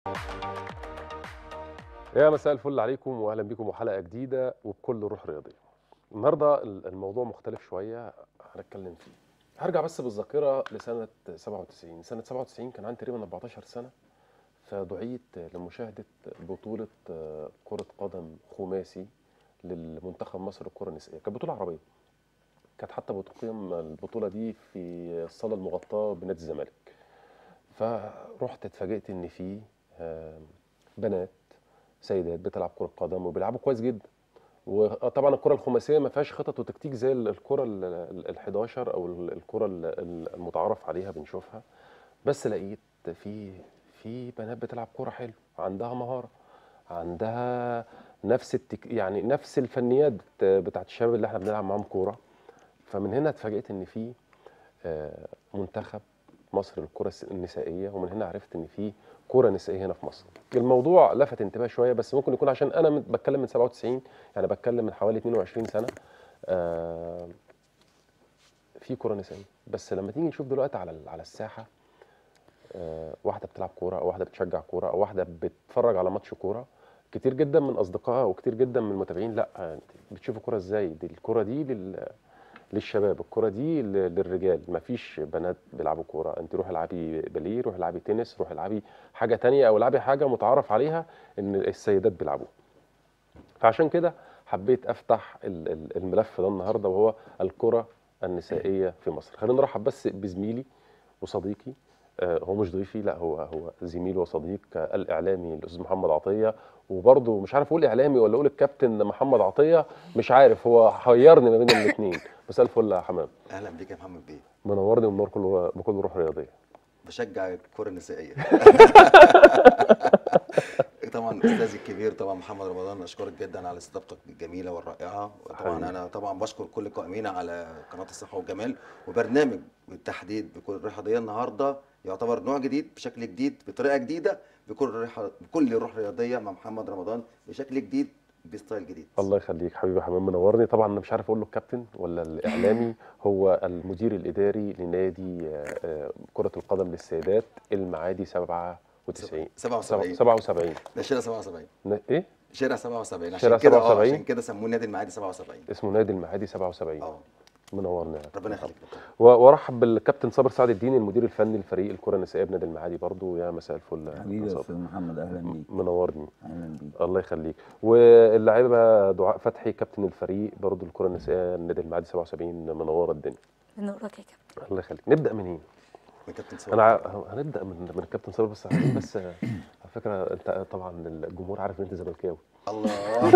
يا مساء الفل عليكم واهلا بكم وحلقه جديده وبكل روح رياضيه. النهارده الموضوع مختلف شويه هنتكلم فيه. هرجع بس بالذاكره لسنه 97 سنه 97 كان عندي تقريبا 14 سنه فدعيت لمشاهده بطوله كره قدم خماسي للمنتخب مصر الكره النسائيه كانت بطوله عربيه كانت حتى بتقيم البطوله دي في الصاله المغطاه بنادي الزمالك فرحت اتفاجئت ان في بنات سيدات بتلعب كره قدم وبيلعبوا كويس جدا وطبعا الكره الخماسيه ما فيهاش خطط وتكتيك زي الكره ال 11 او الكره المتعارف عليها بنشوفها بس لقيت في في بنات بتلعب كوره حلو عندها مهاره عندها نفس التك... يعني نفس الفنيات بتاعت الشباب اللي احنا بنلعب معاهم كوره فمن هنا اتفاجئت ان في منتخب مصر للكره النسائيه ومن هنا عرفت ان في كوره نسائيه هنا في مصر. الموضوع لفت انتباه شويه بس ممكن يكون عشان انا بتكلم من 97 يعني بتكلم من حوالي 22 سنه آه في كوره نسائيه بس لما تيجي نشوف دلوقتي على على الساحه آه واحده بتلعب كوره او واحده بتشجع كوره او واحده بتتفرج على ماتش كوره كتير جدا من اصدقائها وكتير جدا من المتابعين لا انت بتشوفوا كوره ازاي دي الكوره دي لل للشباب الكره دي للرجال ما فيش بنات بيلعبوا كوره انت روحي العبي باليه روحي العبي تنس روحي العبي حاجه تانية او العبي حاجه متعارف عليها ان السيدات بيلعبوها فعشان كده حبيت افتح الملف ده النهارده وهو الكره النسائيه في مصر خلينا نرحب بس بزميلي وصديقي هو مش ضيفي لا هو هو زميل وصديق الاعلامي الاستاذ محمد عطيه وبرضه مش عارف اقول اعلامي ولا اقول الكابتن محمد عطيه مش عارف هو حيرني ما بين الاثنين مساء الفل يا حمام اهلا بيك يا محمد بيه منورني ومنور كل بكل روح رياضيه بشجع الكره النسائيه طبعا استاذي الكبير طبعا محمد رمضان اشكرك جدا على استضافتك الجميله والرائعه وطبعا انا طبعا بشكر كل القائمين على قناه الصحه والجمال وبرنامج بالتحديد بكل رياضيه النهارده يعتبر نوع جديد بشكل جديد بطريقه جديده بكل بكل روح رياضيه مع محمد رمضان بشكل جديد بستايل جديد الله يخليك حبيبي حمام منورني طبعا انا مش عارف اقول له الكابتن ولا الاعلامي هو المدير الاداري لنادي كره القدم للسيدات المعادي 97 77 77 ده شارع 77 ايه شارع 77 شارع عشان كده 77 عشان كده سموه نادي المعادي 77 اسمه نادي المعادي 77 اه منورنا ربنا يخليك وارحب بالكابتن صابر سعد الدين المدير الفني لفريق الكره النسائيه بنادي المعادي برضو يا مساء الفل حبيبي يا استاذ محمد اهلا بيك منورني اهلا بيك الله يخليك واللاعبه دعاء فتحي كابتن الفريق برضو الكره النسائيه نادي المعادي 77 منوره الدنيا بنورك يا كابتن الله يخليك نبدا منين من كابتن انا ع- هنبدا من من الكابتن صابر بس عايزين بس على فكره انت طبعا الجمهور عارف ان انت زملكاوي الله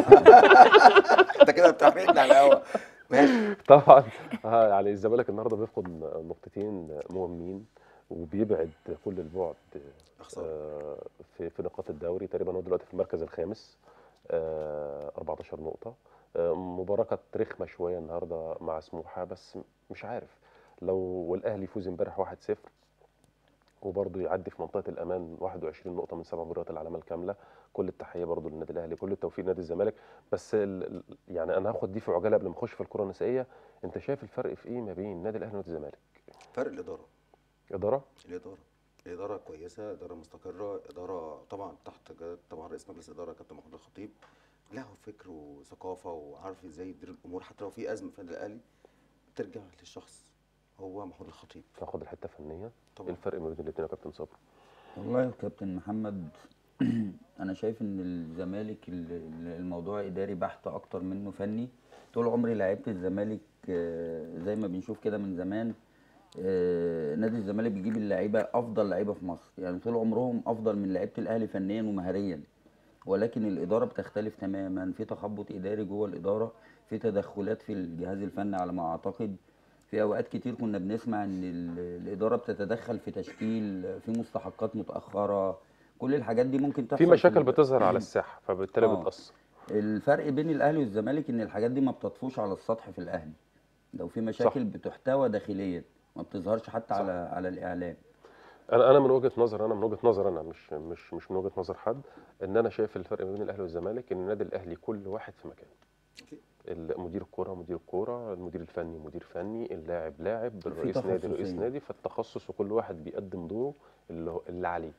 انت كده بتحرجنا على الهوا ماشي طبعا آه، يعني الزمالك النهارده بيفقد نقطتين مهمين وبيبعد كل البعد اخسر آه، في في نقاط الدوري تقريبا هو دلوقتي في المركز الخامس آه، 14 نقطة آه، مباراة كانت رخمة شوية النهاردة مع سموحة بس مش عارف لو والأهلي يفوز امبارح 1-0 وبرضه يعدي في منطقة الأمان 21 نقطة من سبع مباريات العلامة الكاملة كل التحية برضه للنادي الأهلي كل التوفيق لنادي الزمالك بس ال- ال- يعني أنا هاخد دي في عجالة قبل ما أخش في الكرة النسائية أنت شايف الفرق في إيه ما بين النادي الأهلي ونادي الزمالك؟ فرق الاداره إدارة؟ الاداره الاداره كويسه اداره مستقره اداره طبعا تحت جلالة طبعا رئيس مجلس الاداره كابتن محمود الخطيب له فكر وثقافه وعارف ازاي يدير الامور حتى لو في ازمه في النادي الاهلي ترجع للشخص هو محمود الخطيب تاخد الحتة فنية إيه طبعا الفرق ما بين الاتنين يا كابتن صبري؟ والله يا كابتن محمد انا شايف ان الزمالك ال- ال- الموضوع اداري بحت اكتر منه فني طول عمري لعبت الزمالك آه، زي ما بنشوف كده من زمان آه، نادي الزمالك بيجيب اللعيبه افضل لعيبه في مصر يعني طول عمرهم افضل من لعيبه الاهلي فنيا ومهريا ولكن الاداره بتختلف تماما في تخبط اداري جوه الاداره في تدخلات في الجهاز الفني على ما اعتقد في اوقات كتير كنا بنسمع ان ال- الاداره بتتدخل في تشكيل في مستحقات متاخره كل الحاجات دي ممكن تحصل في مشاكل ال- بتظهر على الساحة فبالتالي آه. بتأثر الفرق بين الاهلي والزمالك ان الحاجات دي ما بتطفوش على السطح في الاهلي لو في مشاكل بتحتوى داخليا ما بتظهرش حتى صح. على على الاعلام انا انا من وجهه نظر انا من وجهه نظر انا مش مش مش من وجهه نظر حد ان انا شايف الفرق ما بين الاهلي والزمالك ان النادي الاهلي كل واحد في مكانه أكيد. مدير الكوره مدير الكوره المدير الفني مدير فني اللاعب لاعب في الرئيس نادي رئيس تخصصية. نادي فالتخصص وكل واحد بيقدم دوره اللي هو- اللي عليه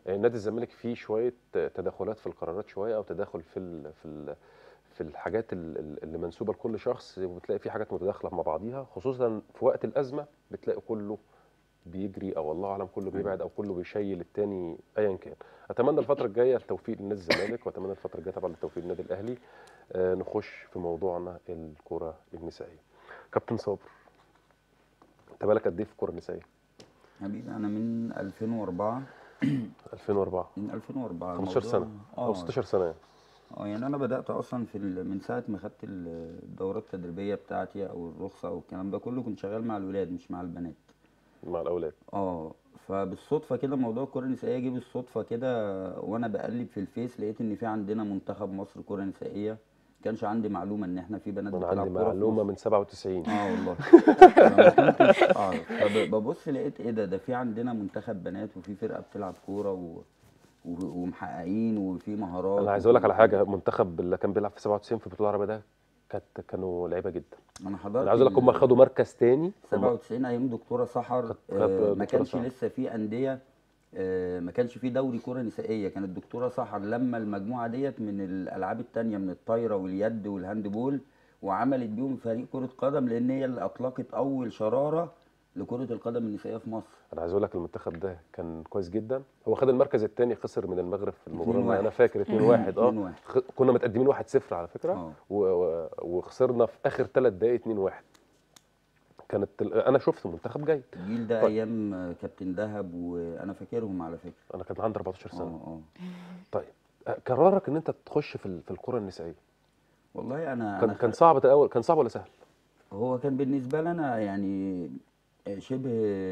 آه، نادي الزمالك فيه شويه آه، تدخلات في القرارات شويه او تداخل في ال في ال في الحاجات ال- ال- اللي منسوبه لكل شخص وبتلاقي في حاجات متداخله مع بعضيها خصوصا في وقت الازمه بتلاقي كله بيجري او الله اعلم كله بيبعد او كله بيشيل التاني ايا كان اتمنى الفتره الجايه التوفيق لنادي الزمالك واتمنى الفتره الجايه طبعا التوفيق للنادي الاهلي آه، نخش في موضوعنا الكره النسائيه كابتن صابر انت بالك قد ايه في الكره النسائيه حبيبي انا من 2004 2004 من 2004 15 الموضوع- سنه او اه 16 سنه يعني. اه يعني انا بدات اصلا في ال- من ساعه ما خدت ال- الدورات التدريبيه بتاعتي او الرخصه او الكلام ده كله كنت شغال مع الولاد مش مع البنات مع الاولاد اه فبالصدفه كده موضوع الكره النسائيه جه بالصدفه كده وانا بقلب في الفيس لقيت ان في عندنا منتخب مصر كره نسائيه كانش عندي معلومه ان احنا في بنات انا بتلعب عندي كوره في معلومه مصر. من 97 اه والله فما كنتش اعرف فببص لقيت ايه ده ده في عندنا منتخب بنات وفي فرقه بتلعب كوره و... و... ومحققين وفي مهارات انا عايز اقول لك على حاجه المنتخب اللي كان بيلعب في 97 في البطوله العربيه ده كانت كانوا لعيبه جدا انا حضرت انا عايز اقول لك هم ال- خدوا مركز تاني 97 ايام دكتوره سحر كانت- آه، كانت ما دكتورة كانش سحر. لسه في انديه آه، ما كانش في دوري كره نسائيه كانت الدكتوره سحر لما المجموعه ديت من الالعاب التانية من الطايره واليد والهاندبول وعملت بيهم فريق كره قدم لان هي اللي اطلقت اول شراره لكره القدم النسائيه في مصر انا عايز اقول لك المنتخب ده كان كويس جدا هو خد المركز الثاني خسر من المغرب في المباراه 2-1. انا فاكر 2 1 اه 2-1. خ- كنا متقدمين 1-0 على فكره اه و- و- وخسرنا في اخر ثلاث دقائق 2 1 كانت ال- انا شفت منتخب جيد الجيل ده طيب. ايام آه، كابتن دهب وانا فاكرهم على فكره انا كان عندي 14 اه سنه اه طيب آه، قرارك ان انت تخش في ال- في الكره النسائيه والله انا كان انا كان صعب الاول كان صعب ولا سهل هو كان بالنسبة لي أنا يعني شبه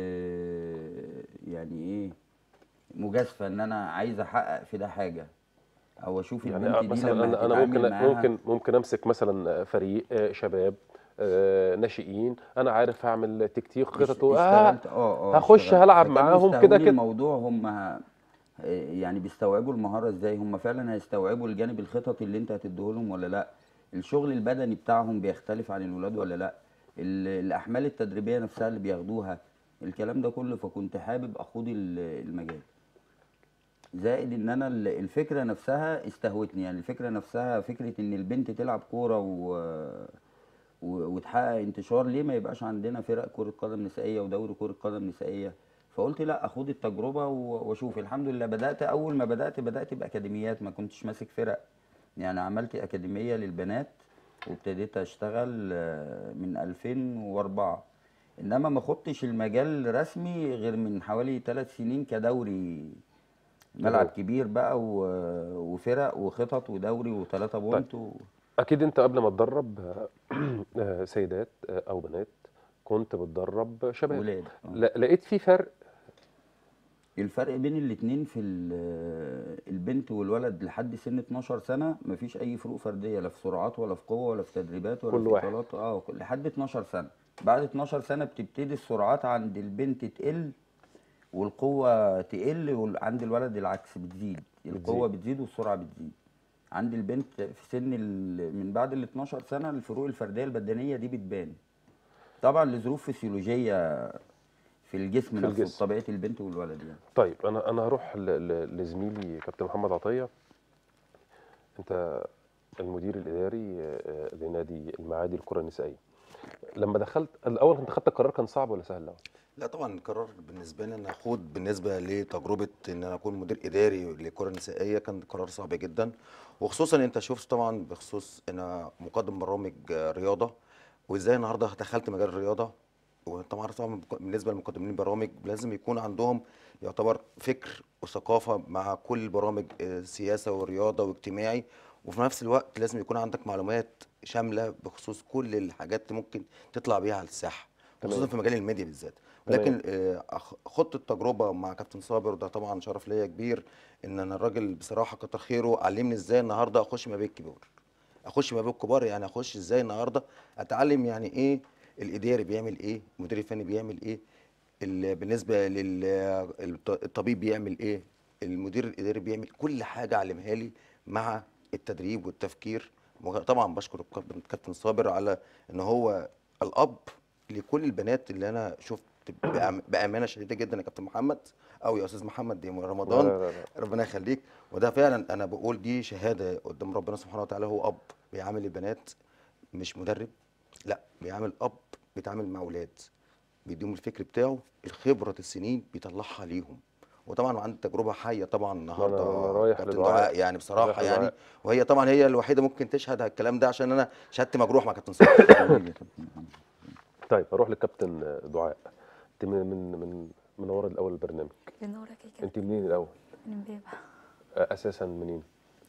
يعني إيه مجازفة إن أنا عايز أحقق في ده حاجة أو أشوف يعني البنت دي مثلا لما انا انا هتتعامل ممكن معاها ممكن ممكن امسك مثلا فريق آه، شباب آه، ناشئين انا عارف هعمل تكتيك اش- خطط و- آه اشتغلت اه اه هخش اشتغلت. هلعب فكانوا معاهم كده بيستهوني كده. الموضوع هم ه- يعني بيستوعبوا المهارة ازاي هم فعلا هيستوعبوا الجانب الخططي اللي انت هتديهولهم ولا لا الشغل البدني بتاعهم بيختلف عن الولاد ولا لا ال- الاحمال التدريبية نفسها اللي بياخدوها الكلام ده كله فكنت حابب اخوض ال- المجال زائد ان انا ال- الفكره نفسها استهوتني يعني الفكره نفسها فكره ان البنت تلعب كوره و... و... وتحقق انتشار ليه ما يبقاش عندنا فرق كره قدم نسائيه ودوري كره قدم نسائيه فقلت لا اخوض التجربه و- واشوف الحمد لله بدات اول ما بدات بدات باكاديميات ما كنتش ماسك فرق يعني عملت اكاديميه للبنات وابتديت اشتغل آه، من 2004 انما ما خدتش المجال رسمي غير من حوالي ثلاث سنين كدوري ملعب كدوري. كبير بقى و... وفرق وخطط ودوري وثلاثة بونت و... اكيد انت قبل ما تدرب آه، آه، سيدات آه، او بنات كنت بتدرب شباب ولاد آه. لا- لقيت في فرق الفرق بين الاتنين في ال- البنت والولد لحد سن 12 سنة مفيش أي فروق فردية لا في سرعات ولا في قوة ولا في تدريبات ولا كل في واحد. اطالات اه كل- لحد 12 سنة بعد 12 سنة بتبتدي السرعات عند البنت تقل والقوة تقل وعند الولد العكس بتزيد القوة بتزيد والسرعة بتزيد عند البنت في سن ال- من بعد ال 12 سنة الفروق الفردية البدنية دي بتبان طبعا لظروف فسيولوجية في الجسم في نفسه الجسم. بطبيعة البنت والولد يعني طيب انا انا هروح ل- ل- لزميلي كابتن محمد عطيه انت المدير الاداري آه، لنادي المعادي الكره النسائيه لما دخلت الاول انت خدت القرار كان صعب ولا سهل الاول لا طبعا القرار بالنسبه لي ان اخوض بالنسبه لتجربه ان انا اكون مدير اداري للكره النسائيه كان قرار صعب جدا وخصوصا انت شفت طبعا بخصوص انا مقدم برامج آه، رياضه وازاي النهارده دخلت مجال الرياضه وطبعا طبعا بالنسبه لمقدمين برامج لازم يكون عندهم يعتبر فكر وثقافه مع كل برامج آه، سياسه ورياضه واجتماعي وفي نفس الوقت لازم يكون عندك معلومات شامله بخصوص كل الحاجات اللي ممكن تطلع بيها على الساحه تمام. خصوصا في مجال الميديا بالذات تمام. لكن آه، أخ- خدت التجربه مع كابتن صابر وده طبعا شرف ليا كبير ان انا الراجل بصراحه كتر خيره علمني ازاي النهارده اخش ما بين الكبار اخش ما بين الكبار يعني اخش ازاي النهارده اتعلم يعني ايه الاداري بيعمل ايه المدير الفني بيعمل ايه ال- بالنسبه للطبيب بيعمل ايه المدير الاداري بيعمل كل حاجه علمها لي مع التدريب والتفكير وغ- طبعا بشكر الكابتن كابتن صابر على ان هو الاب لكل البنات اللي انا شفت بأم- بامانه شديده جدا يا كابتن محمد او يا استاذ محمد دي لا رمضان لا لا لا. ربنا يخليك وده فعلا انا بقول دي شهاده قدام ربنا سبحانه وتعالى هو اب بيعامل البنات مش مدرب لا بيعامل اب بيتعامل مع اولاد بيديهم الفكر بتاعه الخبره السنين بيطلعها ليهم وطبعا عنده تجربه حيه طبعا النهارده أنا رايح كابتن لدعاء. دعاء يعني بصراحه رايح يعني لدعاء. وهي طبعا هي الوحيده ممكن تشهد على الكلام ده عشان انا شهادتي مجروح مع كابتن صالح حبيبي يا كابتن محمد. طيب اروح للكابتن دعاء انت من من من منور الاول البرنامج بنورك يا كابتن انت منين الاول من امبابة اساسا منين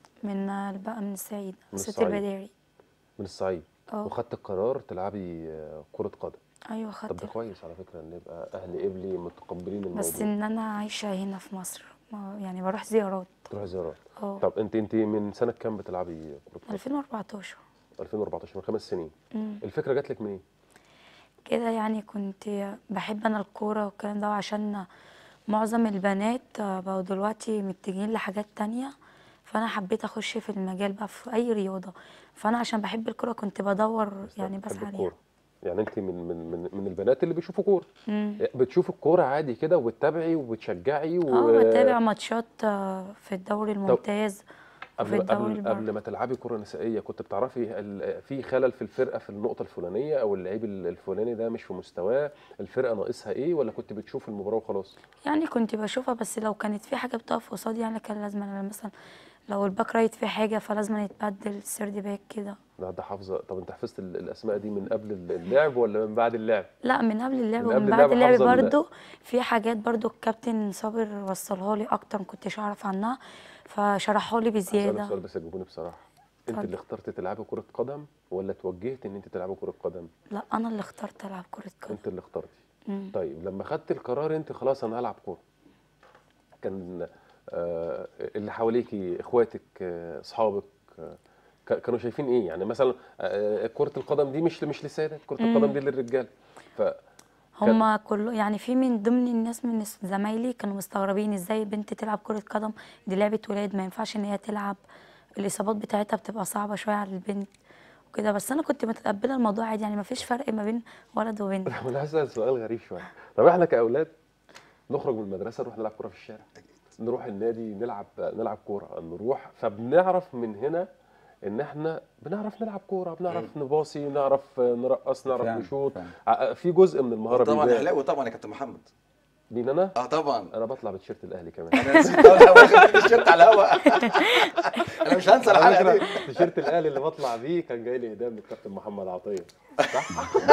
من البقى من الصعيد من ست الصعيد. البداري من الصعيد اه وخدت القرار تلعبي آه، كرة قدم ايوه طب ده خدت كويس على فكرة ان يبقى اهل قبلي متقبلين الموضوع بس ان انا عايشة هنا في مصر ما- يعني بروح زيارات تروح زيارات اه طب انت انت من سنة كام بتلعبي كرة قدم 2014 2014 2014 من خمس سنين مم. الفكرة جات لك منين كده يعني كنت بحب انا الكورة والكلام ده وعشان معظم البنات بقوا دلوقتي متجهين لحاجات تانية فانا حبيت اخش في المجال بقى في اي رياضة فانا عشان بحب الكورة كنت بدور يعني بتحبي بسعى عليها الكورة. يعني انت من من من من البنات اللي بيشوفوا كورة مم. بتشوفي الكورة عادي كده وبتتابعي وبتشجعي و... اه بتابع ماتشات آه، في الدوري الممتاز وفي قبل الدوري قبل قبل البر ما تلعبي كرة نسائية كنت بتعرفي ال- في خلل في الفرقة في النقطة الفلانية أو اللعيب ال- الفلاني ده مش في مستواه الفرقة ناقصها إيه ولا كنت بتشوف المباراة وخلاص؟ يعني كنت بشوفها بس لو كانت في حاجة بتقف قصادي يعني كان لازم أنا مثلا لو الباك رايت في حاجة فلازم يتبدل سيرد باك كده لا ده حافظة طب أنت حفظت ال- الأسماء دي من قبل اللعب ولا من بعد اللعب؟ لا من قبل اللعب من قبل ومن اللعب بعد اللعب حافظة ال- برضو في حاجات برضو الكابتن صابر وصلها لي أكتر ما كنتش أعرف عنها فشرحها لي هسألك بزيادة سؤال بس جاوبوني بصراحة أنت اتفضل. اللي اخترت تلعبي كرة قدم ولا توجهت إن أنت تلعبي كرة قدم؟ لا أنا اللي اخترت ألعب كرة قدم أنت اللي اخترتي مم. طيب لما خدت القرار أنت خلاص أنا هلعب كورة كان آه، اللي حواليكي اخواتك آه، اصحابك آه، ك- كانوا شايفين ايه يعني مثلا آه، كرة القدم دي مش مش للسيدات كرة القدم دي للرجال ف هما كله يعني في من ضمن الناس من الس- زمايلي كانوا مستغربين ازاي بنت تلعب كرة قدم دي لعبة ولاد ما ينفعش ان هي تلعب الإصابات بتاعتها بتبقى صعبة شوية على البنت وكده بس أنا كنت متقبلة الموضوع عادي يعني ما فيش فرق ما بين ولد وبنت انا هسأل سؤال غريب شويه طب احنا كاولاد نخرج من المدرسه نروح نلعب كوره في الشارع نروح النادي نلعب نلعب كوره نروح فبنعرف من هنا ان احنا بنعرف نلعب كوره بنعرف نباصي نعرف نرقص نعرف فعلا، نشوط فعلا. ع- في جزء من المهاره طبعا بيبان. اهلاوي طبعا يا كابتن محمد مين انا اه طبعا انا بطلع بتيشيرت الاهلي كمان انا نسيت اقول لها واخد التيشيرت على الهوا انا مش هنسى على الحلقه دي فكره تيشيرت الاهلي اللي بطلع بيه كان جاي لي هديه من الكابتن محمد عطيه صح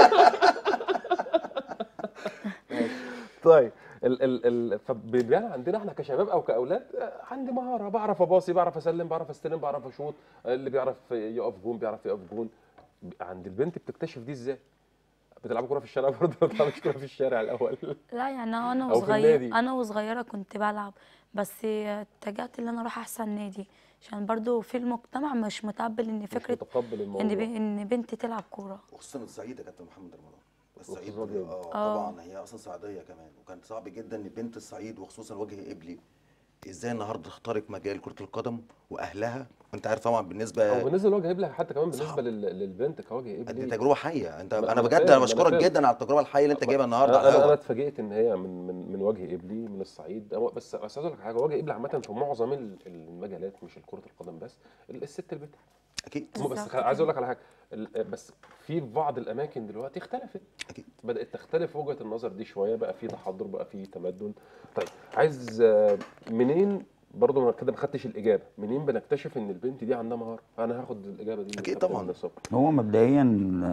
طيب ال ال ال فبيبان عندنا احنا كشباب او كاولاد آه، عندي مهاره بعرف اباصي بعرف اسلم بعرف استلم بعرف اشوط آه، اللي بيعرف يقف جون بيعرف يقف جون عند البنت بتكتشف دي ازاي؟ بتلعبوا كوره في الشارع برضه ما بتلعبوش كوره في الشارع الاول لا يعني أنا أو في وصغير النادي. أنا وصغيرة كنت بلعب بس اتجهت إن أنا أروح أحسن نادي عشان برضو في المجتمع مش متقبل إن مش فكرة متقبل إن الموضوع ب- إن بنت تلعب كورة وخصوصا الصعيد يا كابتن محمد رمضان الصعيد وخصوصاً الوجه. اه آه. طبعا هي اصلا صعيديه كمان وكان صعب جدا ان بنت الصعيد وخصوصا وجه قبلي ازاي النهارده تخترق مجال كره القدم واهلها وانت عارف طبعا بالنسبه او بالنسبه لوجه ابلها حتى كمان صعب. بالنسبه لل- للبنت كوجه دي ابلي تجربه حيه انت ما- انا ما بجد فاهم، انا ما بشكرك فاهم. جدا على التجربه الحيه اللي انت جايبها النهارده انا على انا الهوا. اتفاجئت ان هي من من من وجه قبلي من الصعيد أو- بس بس عايز اقول لك حاجه وجه قبلي عامه في معظم ال- المجالات مش كره القدم بس ال- الست البيت اكيد بس بالظبط خ- عايز كده. اقول لك على حاجه ال- بس في بعض الاماكن دلوقتي اختلفت اكيد بدات تختلف وجهه النظر دي شويه بقى في تحضر بقى في تمدن طيب عايز آه، منين برضه ما كده ما خدتش الاجابه منين بنكتشف ان البنت دي عندها مهاره انا هاخد الاجابه دي من أكيد كابتن طبعاً. صبري. هو مبدئيا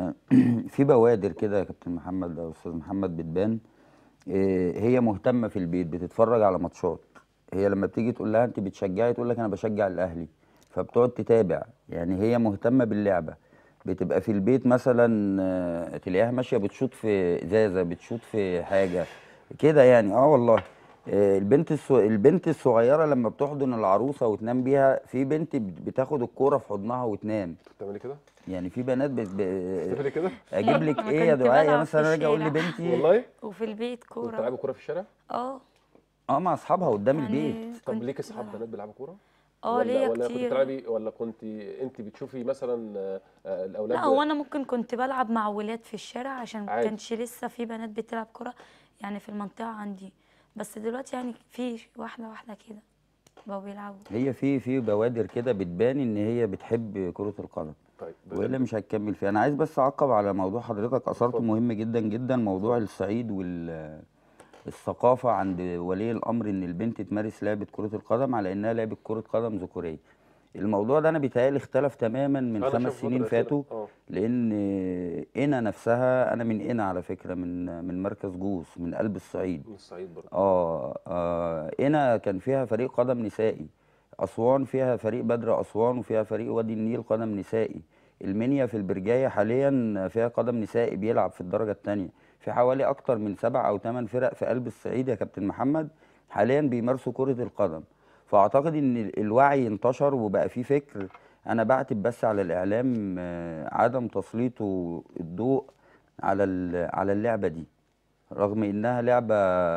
في بوادر كده يا كابتن محمد او استاذ محمد بتبان إيه، هي مهتمه في البيت بتتفرج على ماتشات هي لما بتيجي تقول لها انت بتشجعي تقول لك انا بشجع الاهلي فبتقعد تتابع يعني هي مهتمه باللعبه بتبقى في البيت مثلا آه، تلاقيها ماشيه بتشوط في ازازه بتشوط في حاجه كده يعني اه والله آه، البنت الص... البنت الصغيره لما بتحضن العروسه وتنام بيها في بنت بت- بتاخد الكوره في حضنها وتنام بتعملي كده؟ يعني في بنات بت... ب... بتعملي كده؟ اجيب لك أنا ايه يا كنت دعاء بلعب مثلا في انا اجي اقول الشارع. لبنتي والله؟ وفي البيت كورة بتلعبوا كوره في الشارع؟ اه اه مع اصحابها قدام البيت يعني طب كنت ليك اصحاب بلعب. بنات بيلعبوا كوره؟ اه ولا ليا ولا كنت كتير بتلعبي ولا كنت انت بتشوفي مثلا آه، آه، الاولاد لا هو انا ممكن كنت بلعب مع ولاد في الشارع عشان ما عادي. كانش لسه في بنات بتلعب كرة يعني في المنطقة عندي بس دلوقتي يعني في واحدة واحدة كده بقوا بيلعبوا هي في في بوادر كده بتبان ان هي بتحب كرة القدم طيب والا مش هتكمل فيها انا عايز بس اعقب على موضوع حضرتك اثرته اتفضل. مهم جدا جدا موضوع الصعيد وال الثقافة عند ولي الأمر إن البنت تمارس لعبة كرة القدم على إنها لعبة كرة قدم ذكورية. الموضوع ده أنا بيتهيألي اختلف تماما من أنا خمس شايف سنين الفترة الأخيرة- فاتوا اه لأن قنا نفسها أنا من قنا على فكرة من من مركز جوز من قلب الصعيد. من الصعيد برضه اه آه، قنا كان فيها فريق قدم نسائي أسوان فيها فريق بدر أسوان وفيها فريق وادي النيل قدم نسائي المنيا في البرجاية حاليا فيها قدم نسائي بيلعب في الدرجة الثانية في حوالي أكتر من سبع أو ثمان فرق في قلب الصعيد يا كابتن محمد حاليا بيمارسوا كرة القدم فأعتقد إن ال- الوعي انتشر وبقى فيه فكر أنا بعتب بس على الإعلام آه، عدم تسليطه الضوء على ال- على اللعبة دي رغم انها لعبه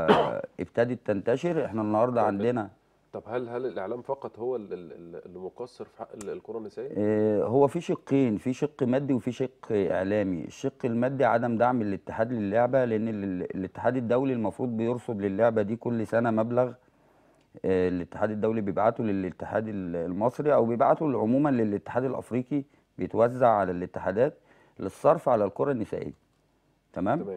ابتدت تنتشر احنا النهارده طب عندنا طب هل هل الاعلام فقط هو ال- ال- ال- اللي مقصر في حق ال- الكره النسائيه؟ آه، هو في شقين في شق مادي وفي شق اعلامي الشق المادي عدم دعم الاتحاد للعبه لان ال- الاتحاد الدولي المفروض بيرصد للعبه دي كل سنه مبلغ آه، الاتحاد الدولي بيبعته للاتحاد ال- المصري او بيبعته عموما للاتحاد الافريقي بيتوزع على الاتحادات للصرف على الكره النسائيه تمام تمام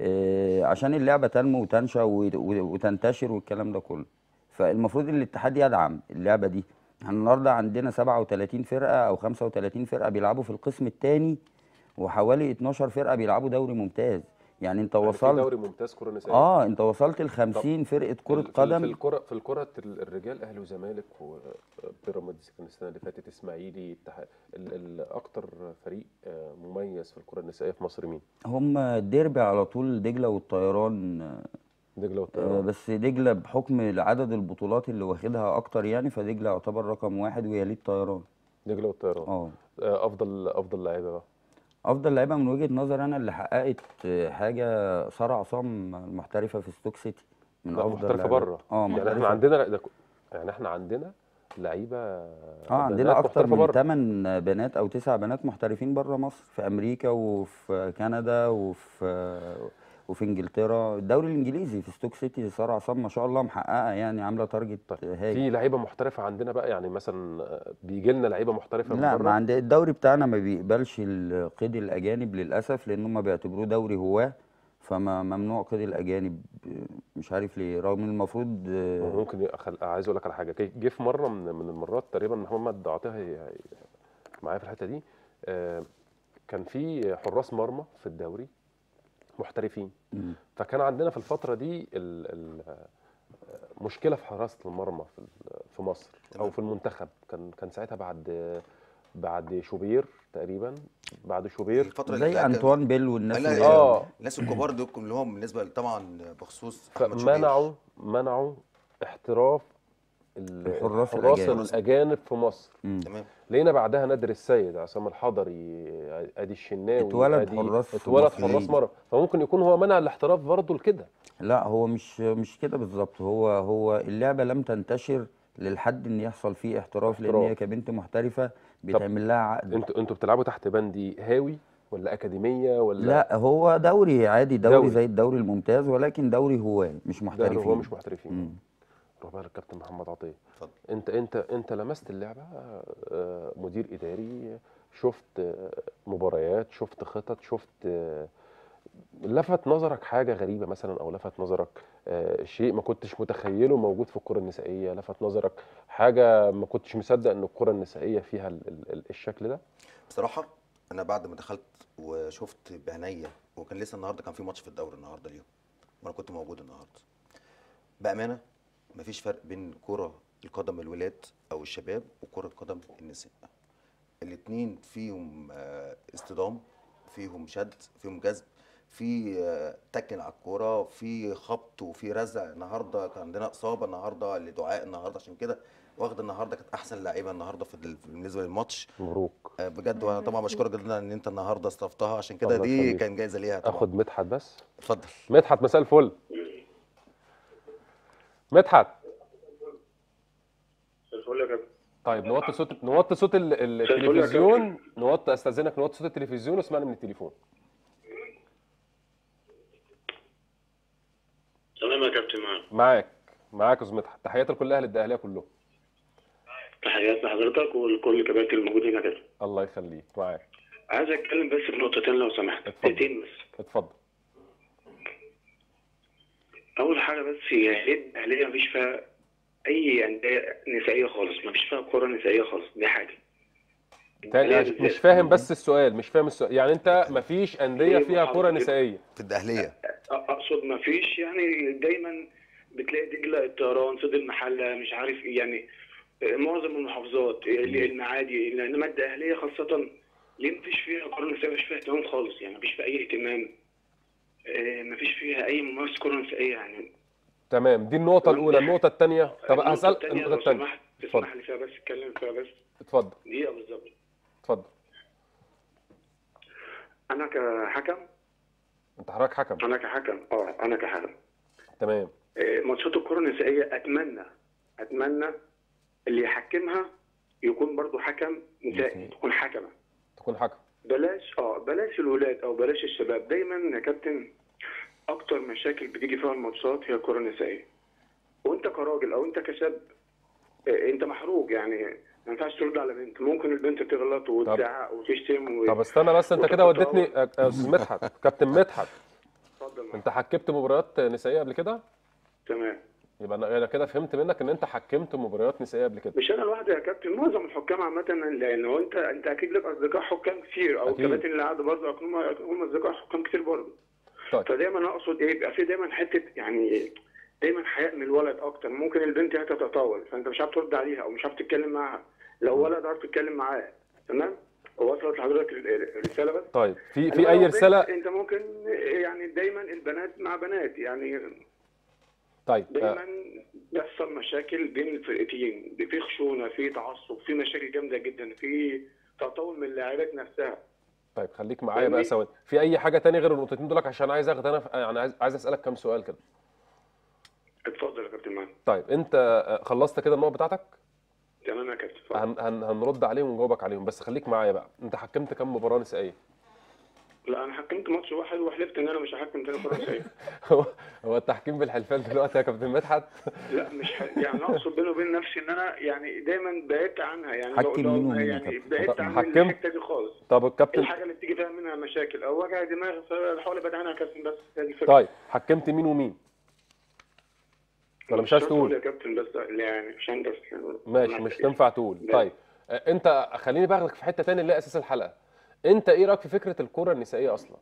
آه، عشان اللعبه تنمو وتنشا و- و- وتنتشر والكلام ده كله فالمفروض الاتحاد يدعم اللعبه دي احنا النهارده عندنا 37 فرقه او 35 فرقه بيلعبوا في القسم الثاني وحوالي 12 فرقه بيلعبوا دوري ممتاز يعني انت يعني في وصلت دوري ممتاز كره نسائيه اه انت وصلت ل 50 فرقه كره في- في- قدم في الكره في الكره ال- الرجال اهلي وزمالك وبيراميدز كان السنه اللي فاتت اسماعيلي اتحاد ال- ال- اكتر فريق آه، مميز في الكره النسائيه في مصر مين؟ هم الديربي على طول دجله والطيران آه، دجله آه، والطيران بس دجله بحكم عدد البطولات اللي واخدها اكتر يعني فدجله يعتبر رقم واحد ويليه الطيران دجله والطيران اه آه، افضل افضل لعيبه بقى افضل لعيبه من وجهه نظر انا اللي حققت حاجه ساره عصام المحترفه في ستوك سيتي من لا افضل محترفه لعيبة. بره اه يعني احنا محترفه عندنا ده ك- يعني احنا عندنا لعيبه اه بنات عندنا اكتر محترفه من بره 8 بنات او 9 بنات محترفين بره مصر في امريكا وفي كندا وفي وفي انجلترا الدوري الانجليزي في ستوك سيتي ساره عصام ما شاء الله محققه يعني عامله تارجت هايل في لعيبه محترفه عندنا بقى يعني مثلا آه، بيجي لنا لعيبه محترفه من لا بره ما عند الدوري بتاعنا ما بيقبلش القيد الاجانب للاسف لان هم بيعتبروه دوري هواه فما ممنوع قيد الاجانب مش عارف ليه رغم إن المفروض آه، ممكن أخل... عايز اقول لك على حاجه جه- جه في مره من من المرات تقريبا محمد عطيه هي... هي... معايا في الحته دي آه، كان في حراس مرمى في الدوري محترفين مم. فكان عندنا في الفتره دي ال... ال... آه، مشكله في حراسه المرمى في ال- في مصر او تمام. في المنتخب كان كان ساعتها بعد بعد شوبير تقريبا بعد شوبير الفتره اللي زي فاتت انطوان بيل والناس لا، اللي لا، اه الناس الكبار دول كلهم بالنسبه طبعا بخصوص أحمد شوبير. فمنعوا منعوا احتراف ال- الحراس الحراس الأجانب. الاجانب في مصر مم. تمام لقينا بعدها نادر السيد عصام الحضري ادي الشناوي اتولد أدي- حراس اتولد مصريين. حراس مرمى فممكن يكون هو منع الاحتراف برضه لكده لا هو مش مش كده بالظبط هو هو اللعبه لم تنتشر للحد ان يحصل فيه احتراف لان احتراف. هي كبنت محترفه بيتعمل لها عقد انتوا انتوا بتلعبوا تحت بندي هاوي ولا اكاديميه ولا لا هو دوري عادي دوري, دوري. زي الدوري الممتاز ولكن دوري هواه مش ده محترفين هو مش محترفين مم. روح بقى للكابتن محمد عطيه اتفضل انت انت انت لمست اللعبه آه، مدير اداري شفت آه، مباريات شفت خطط شفت آه، لفت نظرك حاجه غريبه مثلا او لفت نظرك آه، شيء ما كنتش متخيله موجود في الكره النسائيه لفت نظرك حاجه ما كنتش مصدق ان الكره النسائيه فيها ال- ال- ال- الشكل ده بصراحه انا بعد ما دخلت وشفت بعينيا وكان لسه النهارده كان في ماتش في الدوري النهارده اليوم وانا كنت موجود النهارده بامانه مفيش فرق بين كره القدم الولاد او الشباب وكره قدم النساء الاتنين فيهم آه، اصطدام فيهم شد فيهم جذب في آه، تكن على الكوره في خبط وفي رزع النهارده كان عندنا اصابه النهارده لدعاء النهارده عشان كده واخد النهارده كانت احسن لعيبه النهارده في ال- بالنسبه للماتش مبروك آه، بجد وانا طبعا بشكرك جدا ان انت النهارده استضفتها عشان كده الله دي يخليك. كان جايزه ليها طبعا اخد مدحت بس اتفضل مدحت مساء الفل مدحت الفل يا كابتن طيب نوطي صوت نوطي صوت ال- ال- التلفزيون نوطي استاذنك نوطي صوت التلفزيون واسمعني من التليفون تمام يا كابتن معاك معاك معاك يا استاذ مدحت تحياتي لكل اهل الدقهليه كلهم تحيات لحضرتك ولكل الكباتن الموجودين هنا كده الله يخليك معاك عايز اتكلم بس في نقطتين لو سمحت اتفضل. دقيقتين بس اتفضل اول حاجه بس هي ليه الاهليه مفيش فيها اي انديه نسائيه خالص مفيش فيها كره نسائيه خالص دي حاجه تاني الأهلية مش بالذات. فاهم بس السؤال مش فاهم السؤال يعني انت مفيش انديه فيها كره نسائيه في الدهليه أ- اقصد مفيش يعني دايما بتلاقي دجله الطيران صيد المحله مش عارف ايه يعني معظم المحافظات المعادي انما الدقهليه خاصه ليه مفيش فيها كره نسائيه مفيش فيها اهتمام خالص يعني مفيش فيها اي اهتمام آه، مفيش فيها اي ممارسه كره نسائيه يعني تمام دي النقطه الاولى النقطه الثانيه طب النقطة هسال التانية النقطه لو الثانيه سمحت اتفضل تسمح لي فيها بس اتكلم فيها بس اتفضل دقيقه بالظبط اتفضل انا كحكم انت حضرتك حكم انا كحكم اه انا كحكم تمام آه، ماتشات الكره النسائيه اتمنى اتمنى اللي يحكمها يكون برضو حكم نسائي تكون حكمه تكون حكم بلاش اه بلاش الولاد او بلاش الشباب دايما يا كابتن اكتر مشاكل بتيجي فيها الماتشات هي الكره النسائيه وانت كراجل او انت كشاب آه، انت محروق يعني ما ينفعش ترد على بنت ممكن البنت تغلط وتزعق وتشتم و... طب استنى بس انت كده وديتني يا استاذ مدحت كابتن مدحت اتفضل معاك. انت حكمت مباريات نسائيه قبل كده تمام يبقى انا أنا كده فهمت منك ان انت حكمت مباريات نسائيه قبل كده مش انا لوحدي يا كابتن معظم الحكام عامه لان هو انت انت اكيد لك اصدقاء حكام كتير او أكيد. الكباتن اللي قاعده برضه هم هم اصدقاء حكام كتير برضه طيب فدايما اقصد ايه يبقى في دايما حته يعني دايما حياء من الولد اكتر ممكن البنت هي تتطاول فانت مش عارف ترد عليها او مش عارف تتكلم معاها لو ولد عارف تتكلم معاه تمام وصلت لحضرتك ال- ال- الرساله بس طيب في إنما في اي لو بنت، رساله انت ممكن يعني دايما البنات مع بنات يعني طيب آه، دايما بيحصل مشاكل بين الفرقتين في خشونه في تعصب في مشاكل جامده جدا في تطاول من اللاعبات نفسها طيب خليك معايا بقى فاهمني؟ ثواني في اي حاجه تاني غير النقطتين دولك عشان عايز اخد انا يعني عايز عايز اسالك كام سؤال كده اتفضل يا كابتن مان طيب انت آه، خلصت كده النقط بتاعتك تمام يا كابتن اتفضل. هن هن هنرد عليهم ونجاوبك عليهم بس خليك معايا بقى انت حكمت كام مباراه نسائيه لا انا حكمت ماتش واحد وحلفت ان انا مش هحكم تاني كره نسائيه هو هو التحكيم بالحلفان دلوقتي يا كابتن مدحت لا مش ح... يعني اقصد بيني وبين نفسي ان انا يعني دايما بعدت عنها يعني حكم لو- لو- مين ومين يا يعني كابتن؟ بعدت عن حكمت؟ الحته دي خالص طب الكابتن الحاجه اللي بتيجي فيها منها مشاكل او وجع دماغ فبحاول ابعد عنها يا كابتن بس هي دي الفكره طيب حكمت مين ومين ولا مش عايز شرط أقول تقول يا كابتن بس يعني عشان بس ماشي مش تنفع تقول لا. طيب آه، انت خليني باخدك في حته تاني اللي هي اساس الحلقه انت ايه رايك في فكره الكره النسائيه اصلا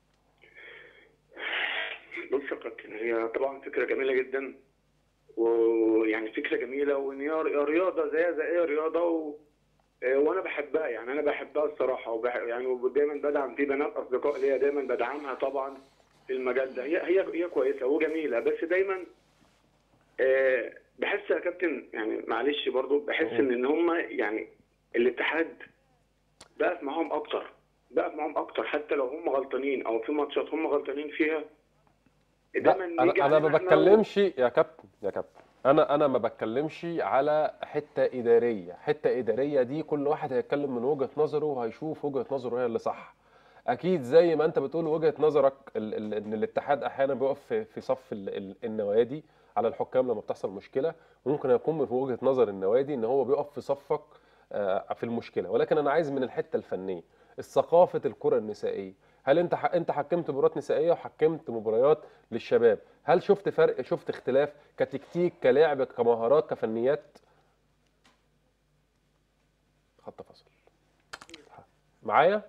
بص يا كابتن هي طبعا فكره جميله جدا ويعني فكره جميله وان هي رياضه زيها زي اي رياضه و... آه، وانا بحبها يعني انا بحبها الصراحه وبح... يعني ودايما بدعم في بنات اصدقاء ليا دايما بدعمها طبعا في المجال ده هي هي هي كويسه وجميله بس دايما آه، بحس يا كابتن يعني معلش برضو بحس ان ان هم يعني الاتحاد بقف معاهم اكتر بقف معاهم اكتر حتى لو هم غلطانين او في ماتشات هم غلطانين فيها لا دايما انا نيجي انا ما علينا إحنا بتكلمش يا كابتن يا كابتن انا انا ما بتكلمش على حته اداريه حته اداريه دي كل واحد هيتكلم من وجهه نظره وهيشوف وجهه نظره هي اللي صح اكيد زي ما انت بتقول وجهه نظرك ال ال ان الاتحاد احيانا بيقف في, في صف ال ال النوادي على الحكام لما بتحصل مشكله ممكن يكون من وجهه نظر النوادي ان هو بيقف في صفك آه، في المشكله ولكن انا عايز من الحته الفنيه الثقافه الكره النسائيه هل انت ح- انت حكمت مباريات نسائيه وحكمت مباريات للشباب هل شفت فرق شفت اختلاف كتكتيك كلعب كمهارات كفنيات خط فصل معايا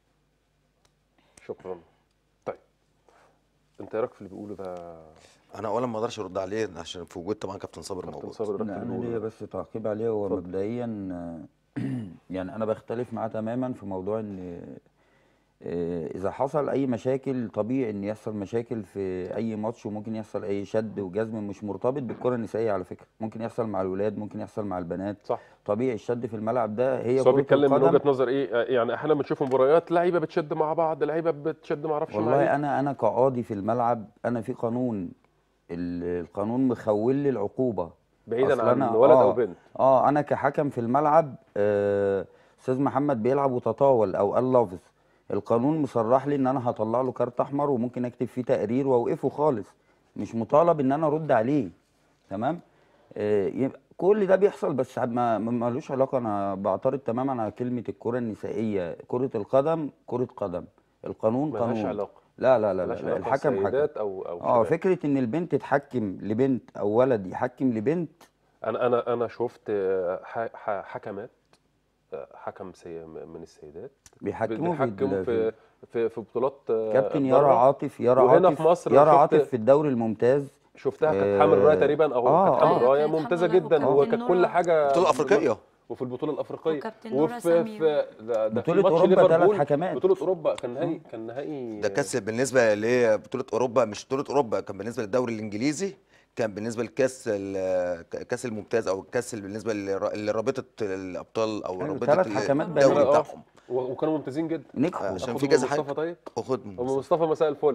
شكرا طيب انت ايه رايك في اللي بيقوله ده انا اولا ما اقدرش ارد عليه عشان في وجود طبعا كابتن صابر كابتن موجود صابر إيه رأيك في لا اللي انا بيقوله ليا ده؟ بس تعقيب عليه هو اتفضل. مبدئيا آه، يعني انا بختلف معاه تماما في موضوع ان آه، اذا حصل اي مشاكل طبيعي ان يحصل مشاكل في اي ماتش وممكن يحصل اي شد وجزم مش مرتبط بالكره النسائيه على فكره ممكن يحصل مع الولاد ممكن يحصل مع البنات صح طبيعي الشد في الملعب ده هي بس هو كره بيتكلم من القدم وجهه نظر ايه يعني احيانا بنشوف مباريات لعيبه بتشد مع بعض لعيبه بتشد ما اعرفش مع والله ايه انا انا كقاضي في الملعب انا في قانون ال- القانون مخول لي العقوبه بعيدا أصل عن أنا- ولد او آه، بنت اه انا كحكم في الملعب آه، استاذ محمد بيلعب وتطاول او قال لفظ القانون مصرح لي ان انا هطلع له كارت احمر وممكن اكتب فيه تقرير واوقفه خالص مش مطالب ان انا ارد عليه تمام آه، يبقى كل ده بيحصل بس ما ما- ملوش علاقه انا بعترض تماما على كلمه الكره النسائيه كره القدم كره قدم القانون ملهاش قانون علاقه لا لا لا, لا, ملهاش لا علاقه الحكم حكم سيدات او او اه شباب. فكره ان البنت تحكم لبنت او ولد يحكم لبنت انا انا انا شفت آه، ح- ح- حكمات آه، حكم سي من السيدات بيحكموا في بيحكم ال- في في في بطولات آه، كابتن برا. يارا عاطف يارا وهنا عاطف في مصر يارا شفت- عاطف في الدوري الممتاز شفتها كانت آه، حامل رايه تقريبا او آه، كانت حامل آه. رايه كانت ممتازه حامل راية جدا هو وكابتن كانت كل نورا- حاجه بطولة أفريقية. وفي البطوله الافريقيه وكابتن نورا وفي سمير. في ده, ده في بطولة ماتش أوروبا تلات ليفربول حكمات. بطوله اوروبا كان نهائي كان نهائي ده كاس بالنسبه لبطوله اوروبا مش بطوله اوروبا كان بالنسبه للدوري الانجليزي كان بالنسبه لكاس ال- كاس الممتاز او الكاس اللي بالنسبه لر- لرابطه الابطال او أيوة، رابطه تلات ال- حكمات الدوري بينهم. آه، بتاعهم و- وكانوا ممتازين جدا نجحوا عشان أخد في أم كذا مصطفى حاجة. طيب وخد ام مصطفى مساء الفل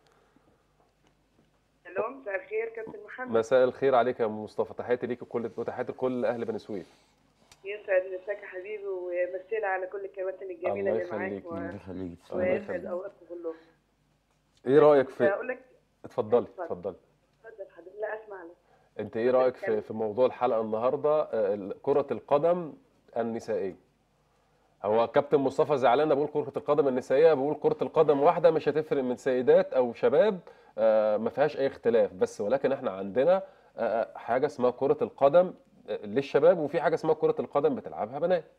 الو مساء الخير كابتن محمد مساء الخير عليك يا ام مصطفى تحياتي ليك وكل وتحياتي لكل اهل بني سويف يسعد مساك يا حبيبي ومسينا على كل الكباتن الجميله الله اللي معاك يخليك. و- الله يخليك الله ويسعد يخليك. اوقاتكم كلهم ايه رايك في اقول لك اتفضلي اتفضل. اتفضلي اتفضل حبيبي لا اسمع لك انت ايه رايك في في موضوع الحلقه النهارده آه، كره القدم النسائيه هو كابتن مصطفى زعلان بقول كره القدم النسائيه بقول كره القدم واحده مش هتفرق من سيدات او شباب آه، ما فيهاش اي اختلاف بس ولكن احنا عندنا آه، حاجه اسمها كره القدم آه، للشباب وفي حاجه اسمها كره القدم بتلعبها بنات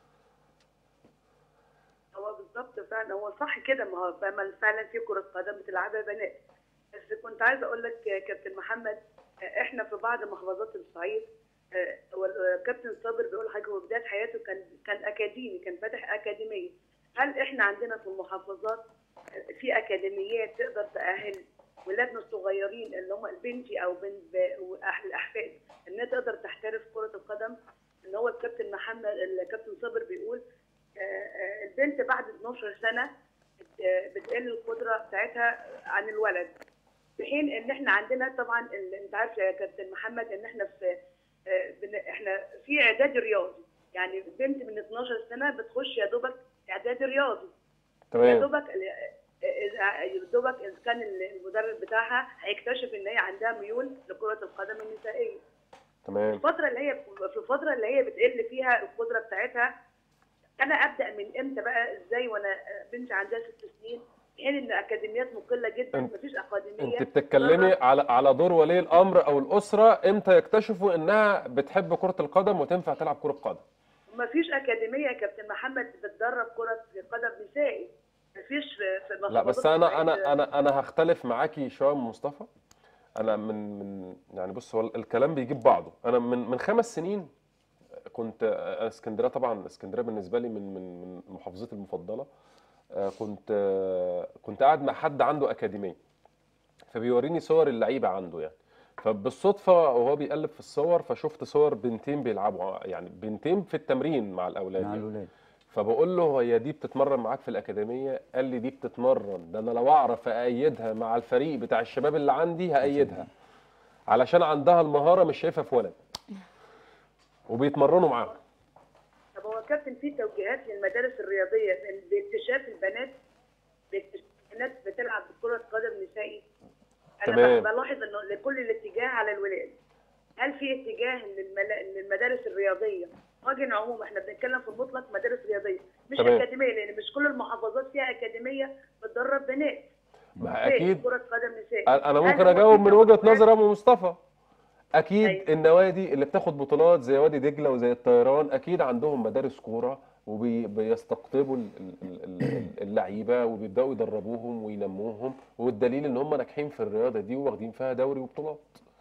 هو بالظبط فعلا هو صح كده ما هو فعلا فعلا في كره قدم بتلعبها بنات بس كنت عايزه اقول لك يا كابتن محمد آه، احنا في بعض محافظات الصعيد آه، هو الكابتن صابر بيقول حاجه هو بدايه حياته كان كان اكاديمي كان فاتح اكاديميه هل احنا عندنا في المحافظات آه، في اكاديميات تقدر تاهل ولادنا الصغيرين اللي هم البنتي او بنت الاحفاد انها تقدر تحترف كره القدم ان هو الكابتن محمد الكابتن صابر بيقول آه، آه، البنت بعد 12 سنه بت- آه، بتقل القدره بتاعتها عن الولد في حين ان احنا عندنا طبعا ال- انت عارف يا كابتن محمد ان احنا في آه، بن- احنا في اعداد رياضي يعني بنت من 12 سنه بتخش يا دوبك اعداد رياضي يا تمام دوبك يا دوبك اذا كان المدرب بتاعها هيكتشف ان هي عندها ميول لكره القدم النسائيه تمام الفتره اللي هي في الفتره اللي هي بتقل فيها القدره بتاعتها انا ابدا من امتى بقى ازاي وانا بنتي عندها ست سنين في حين ان اكاديميات مقله جدا انت- مفيش اكاديميه انت بتتكلمي على على دور ولي الامر او الاسره امتى يكتشفوا انها بتحب كره القدم وتنفع تلعب كره قدم مفيش اكاديميه يا كابتن محمد بتدرب كره قدم نسائي مفيش في في لا محافظات بس انا الصعيد. انا انا انا هختلف معاكي شويه يا أم مصطفى انا من من يعني بص هو الكلام بيجيب بعضه انا من من خمس سنين كنت أنا اسكندريه طبعا اسكندريه بالنسبه لي من من من محافظتي المفضله آه، كنت آه، كنت قاعد مع حد عنده اكاديميه فبيوريني صور اللعيبه عنده يعني فبالصدفه وهو بيقلب في الصور فشفت صور بنتين بيلعبوا يعني بنتين في التمرين مع الاولاد مع يعني. الولاد فبقول له هي دي بتتمرن معاك في الأكاديمية قال لي دي بتتمرن ده أنا لو أعرف أأيدها مع الفريق بتاع الشباب اللي عندي هأيدها علشان عندها المهارة مش شايفها في ولد وبيتمرنوا معاهم طب هو كابتن في توجيهات للمدارس الرياضيه بإن- باكتشاف البنات باكتشاف البنات بتلعب كره قدم نسائي انا تمام. ب- بلاحظ انه لكل الاتجاه على الولاد هل في اتجاه للملا- للمدارس الرياضيه وجه عموم احنا بنتكلم في المطلق مدارس رياضيه مش تمام. اكاديميه لان مش كل المحافظات فيها اكاديميه بتدرب بنات ما نسائي، أكيد كره قدم نسائي أنا هل ممكن هو أجاوب في من وجهة توجهات؟ نظر أبو مصطفى أكيد أيوة. النوادي اللي بتاخد بطولات زي وادي دجلة وزي الطيران أكيد عندهم مدارس كورة وبيستقطبوا اللعيبة وبيبدأوا يدربوهم وينموهم والدليل إن هم ناجحين في الرياضة دي واخدين فيها دوري وبطولات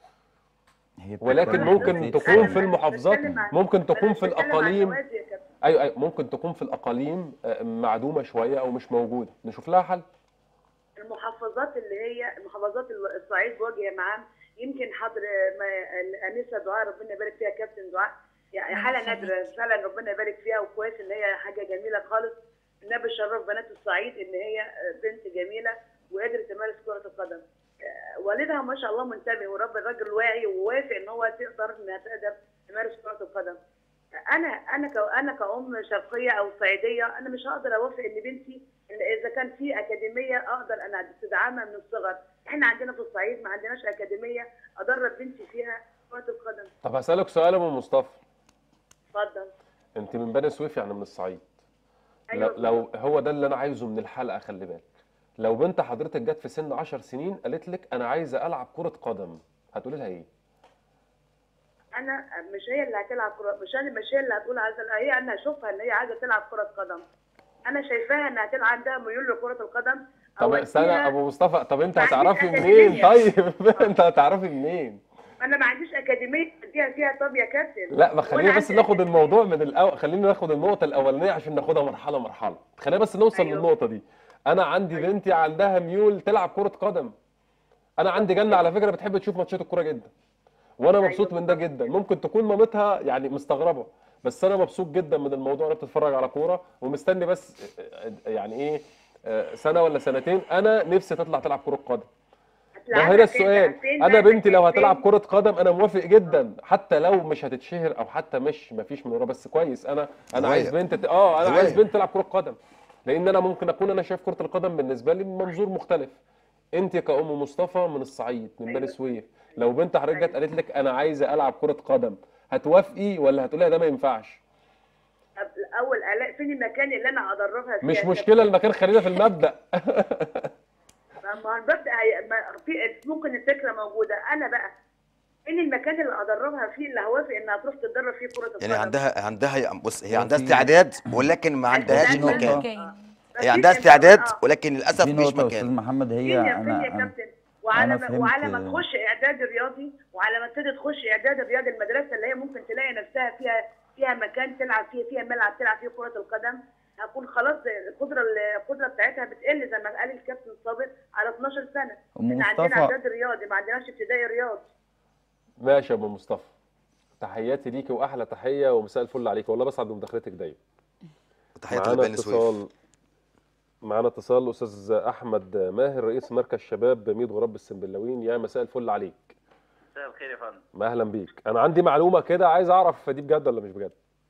هي ولكن بتبقى ممكن في- تكون أنا في مش المحافظات بتكلم عن- ممكن أنا تكون مش في بتكلم عن الأقاليم نوادي يا كابتن. ايوه ايوه ممكن تكون في الاقاليم آه، معدومه شويه او مش موجوده نشوف لها حل المحافظات اللي هي المحافظات الصعيد بوجه عام يمكن حضر ما- الانسه دعاء ربنا يبارك فيها كابتن دعاء يعني الله حاله يخليك. نادره فعلا ربنا يبارك فيها وكويس ان هي حاجه جميله خالص انها بتشرف بنات الصعيد ان هي بنت جميله وقدرت تمارس كره القدم آه، والدها ما شاء الله منتبه ورب الراجل واعي ووافق ان هو تقدر انها تقدر تمارس كره القدم انا انا ك... انا كأم شرقيه او صعيديه انا مش هقدر اوافق ان بنتي إن اذا كان في اكاديميه اقدر انا استدعمها من الصغر احنا عندنا في الصعيد ما عندناش اكاديميه ادرب بنتي فيها كره القدم طب هسالك سؤال يا ام مصطفى اتفضل انت من بني سويف يعني من الصعيد أيوة. لو, لو هو ده اللي انا عايزه من الحلقه خلي بالك لو بنت حضرتك جت في سن 10 سنين قالت لك انا عايزه العب كره قدم هتقولي لها ايه انا مش هي اللي هتلعب كره مش انا مش هي اللي هتقول عايزه هي انا اشوفها ان هي عايزه تلعب كره قدم انا شايفاها انها تلعب عندها ميول لكره القدم طب أوديها- استنى ابو مصطفى طب انت ما عنديش هتعرفي أكاديمية. منين طيب انت هتعرفي منين انا ما عنديش اكاديميه اديها فيها طب يا كابتن لا ما خلينا وأنا بس عندي ناخد الموضوع من الاول خلينا ناخد النقطه الاولانيه عشان ناخدها مرحله مرحله خلينا بس نوصل أيوه. للنقطه دي انا عندي بنتي عندها ميول تلعب كره قدم انا عندي جنه على فكره بتحب تشوف ماتشات الكوره جدا وانا مبسوط أيوه من ده جدا ممكن تكون مامتها يعني مستغربه بس انا مبسوط جدا من الموضوع انا بتتفرج على كوره ومستني بس يعني ايه آه، سنه ولا سنتين انا نفسي تطلع تلعب كره قدم ده هتلعبها هنا فين السؤال بقى؟ فين انا بقى؟ بنتي لو فين؟ هتلعب كره قدم انا موافق جدا حتى لو مش هتتشهر او حتى مش مفيش من ورا بس كويس انا انا هواية. عايز بنت ت- اه انا هواية. عايز بنت تلعب كره قدم لان انا ممكن اكون انا شايف كره القدم بالنسبه لي من منظور مختلف انت كأم مصطفى من الصعيد من بني أيوة. سويف لو بنت حضرتك جت أيوة. قالت لك انا عايزه العب كره قدم هتوافقي ولا هتقولي لها ده ما ينفعش طب الاول الاقي فين المكان اللي انا ادربها فيه مش يا مشكله المكان خلينا في المبدأ كابتن؟ ما هو ببدا هي- ما- في ممكن الفكره موجوده انا بقى فين المكان اللي ادربها فيه اللي هوافق انها تروح تتدرب فيه كره القدم يعني عندها عندها بص هي هو عندها في- استعداد ولكن ما عندهاش في نقطة. مكان جاي. هي عندها مفيش استعداد إمكان- آه. ولكن للاسف دي مفيش نقطة يا أستاذ مكان محمد فين هي يا أنا فين يا أنا كابتن وعلى أنا ما فهمت- وعلى ما تخش اعداد رياضي وعلى ما تبتدي تخش اعداد الرياضي المدرسه اللي هي ممكن تلاقي نفسها فيها فيها مكان تلعب فيه فيها ملعب تلعب فيه كره القدم هكون خلاص القدره القدره بتاعتها بتقل زي ما قال الكابتن صابر على 12 سنه أم احنا عندنا مصطفى. اعداد رياضي ما عندناش ابتدائي رياضي ماشي يا ابو مصطفى تحياتي ليكي واحلى تحيه ومساء الفل عليكي والله بسعد بمداخلتك دايما تحياتي معانا لبني سويف اتصال معانا اتصال استاذ احمد ماهر رئيس مركز شباب ميت غراب السنبلاوين يا مساء الفل عليك مساء الخير يا فندم ما اهلا بيك انا عندي معلومه كده عايز اعرف دي بجد ولا مش بجد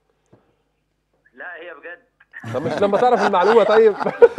لا هي بجد طب مش لما تعرف المعلومه طيب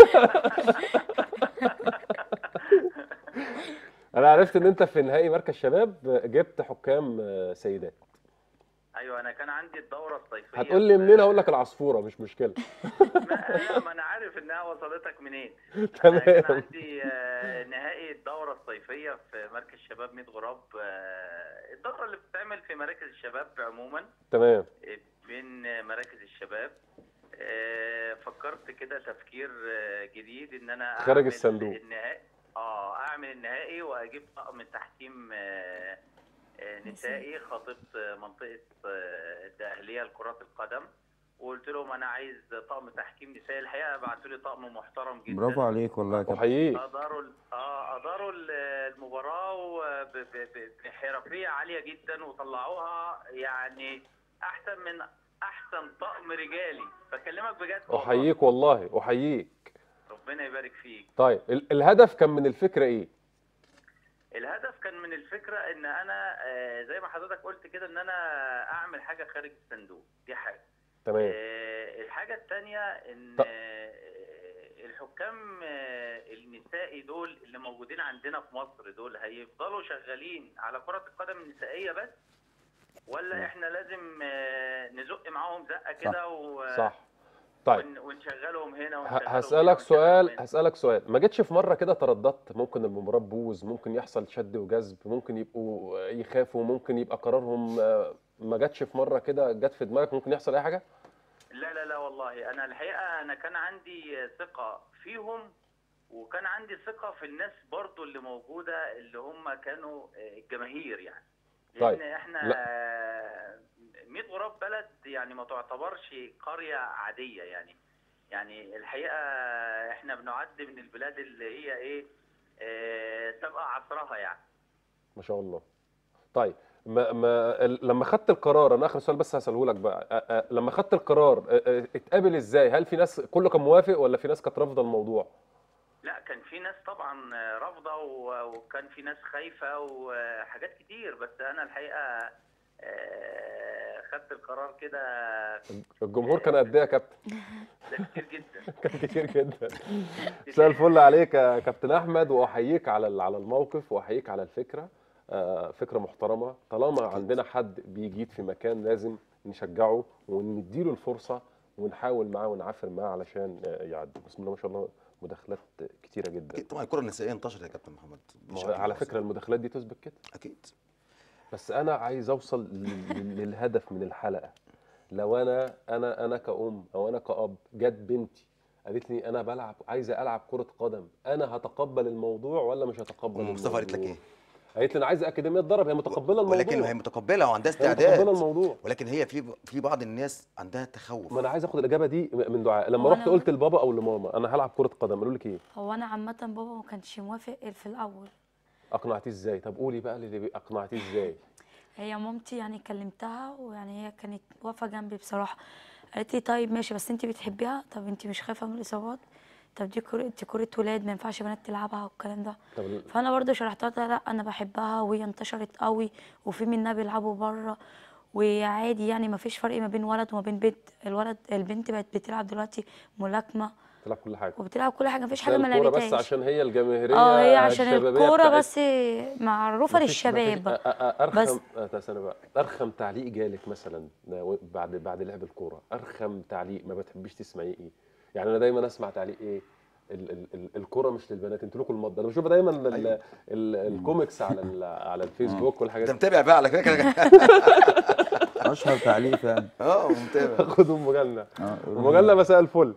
انا عرفت ان انت في نهائي مركز شباب جبت حكام سيدات ايوه انا كان عندي الدوره الصيفيه هتقول لي في- منين اقول لك العصفوره مش مشكله ما, لا، ما انا عارف انها وصلتك منين انا تمام كان عندي آه، نهائي الدوره الصيفيه في مركز شباب ميت غراب آه، الدوره اللي بتتعمل في مراكز الشباب عموما تمام آه، بين مراكز الشباب آه، فكرت كده تفكير آه، جديد ان انا خارج أعمل الصندوق. النهائي اه اعمل النهائي واجيب طقم تحكيم آه، آه، نسائي خاطب آه، منطقه آه، الدقهليه لكرات القدم وقلت لهم انا عايز طقم تحكيم نسائي الحقيقه بعتوا لي طقم محترم جدا برافو عليك والله يا كابتن احييك اداروا ال- اه اداروا ال- المباراه وب- ب- ب- بحرفيه عاليه جدا وطلعوها يعني احسن من احسن طقم رجالي بكلمك بجد والله. احييك والله احييك ربنا يبارك فيك طيب ال- الهدف كان من الفكره ايه الهدف كان من الفكره ان انا آه، زي ما حضرتك قلت كده ان انا اعمل حاجه خارج الصندوق دي حاجه تمام آه، الحاجة التانية إن طب- آه، الحكام آه، النسائي دول اللي موجودين عندنا في مصر دول هيفضلوا شغالين على كرة القدم النسائية بس ولا إحنا لازم آه، نزق معاهم زقة كده و- صح طيب ون- ونشغلهم هنا ه- ونشغلهم هنا هسألك سؤال ونشغلهم هنا. هسألك سؤال ما جتش في مرة كده ترددت ممكن المباراة تبوظ ممكن يحصل شد وجذب ممكن يبقوا يخافوا ممكن يبقى قرارهم آه، ما جاتش في مرة كده جت في دماغك ممكن يحصل أي حاجة لا لا لا والله انا الحقيقه انا كان عندي ثقه فيهم وكان عندي ثقه في الناس برضو اللي موجوده اللي هم كانوا آه، الجماهير يعني لان طيب، احنا لا. آه، ميت غراب بلد يعني ما تعتبرش قريه عاديه يعني يعني الحقيقه احنا بنعد من البلاد اللي هي ايه آه، سابقه عصرها يعني ما شاء الله طيب ما ما ال- لما خدت القرار انا اخر سؤال بس هساله لك بقى أ- أ- لما خدت القرار أ- أ- اتقابل ازاي هل في ناس كله كان موافق ولا في ناس كانت رافضه الموضوع لا كان في ناس طبعا رافضه و- وكان في ناس خايفه وحاجات كتير بس انا الحقيقه آه، خدت القرار كده الجمهور كان قد ايه يا كابتن ده كتير جدا كان كتير جدا مساء الفل عليك يا كابتن احمد واحييك على ال- على الموقف واحييك على الفكره آه، فكره محترمه طالما عندنا حد بيجيد في مكان لازم نشجعه ونديله الفرصه ونحاول معاه ونعافر معاه علشان آه، يعدي بسم الله ما شاء الله مداخلات كتيره جدا اكيد طبعا الكره النسائيه انتشرت يا كابتن محمد ما هو بشكل على واسع. فكره المداخلات دي تثبت كده اكيد بس انا عايز اوصل لل- لل- للهدف من الحلقه لو انا انا انا كأم او انا كأب جت بنتي قالت لي انا بلعب عايزه العب كره قدم انا هتقبل الموضوع ولا مش هتقبل ام مصطفى قالت لك الموضوع؟ ايه؟ قالت لي انا عايزه اكاديميه ضرب هي متقبله الموضوع ولكن هي متقبله وعندها هي متقبله استعداد الموضوع ولكن هي في في بعض الناس عندها تخوف ما انا عايز اخد الاجابه دي من دعاء لما هو رحت أنا- قلت لبابا او لماما انا هلعب كره قدم قالوا لك ايه هو انا عامه بابا ما كانش موافق في الاول اقنعتيه ازاي طب قولي بقى اللي اقنعتيه ازاي هي مامتي يعني كلمتها ويعني هي كانت واقفه جنبي بصراحه قالت لي طيب ماشي بس انت بتحبيها طب انت مش خايفه من الاصابات طب دي كره دي كره ولاد ما ينفعش بنات تلعبها والكلام ده طب ال- فانا برضو شرحت لها لا انا بحبها وهي انتشرت قوي وفي منها بيلعبوا بره وعادي يعني ما فيش فرق ما بين ولد وما بين بنت الولد البنت بقت بتلعب دلوقتي ملاكمه تلعب كل حاجه وبتلعب كل حاجه ما فيش حاجه عشان ما الكوره بس لعبتهاش عشان هي الجماهيريه اه هي عشان الشبابية الكوره بتاعت- بس معروفه مفيش- للشباب مفيش- أ- أ- ارخم بس- بس استنى بقى ارخم تعليق جالك مثلا بعد بعد لعب الكوره ارخم تعليق ما بتحبيش تسمعيه ايه يعني انا دايما اسمع تعليق ايه ال- ال- ال- الكوره مش للبنات انتوا لكم المض انا بشوف دايما ال- أيوة. ال- الكوميكس على ال- على الفيسبوك والحاجات انت دي متابع بقى على فكره اشهر تعليق فعلا اه متابع خد ام جنه اه ام جنه مساء الفل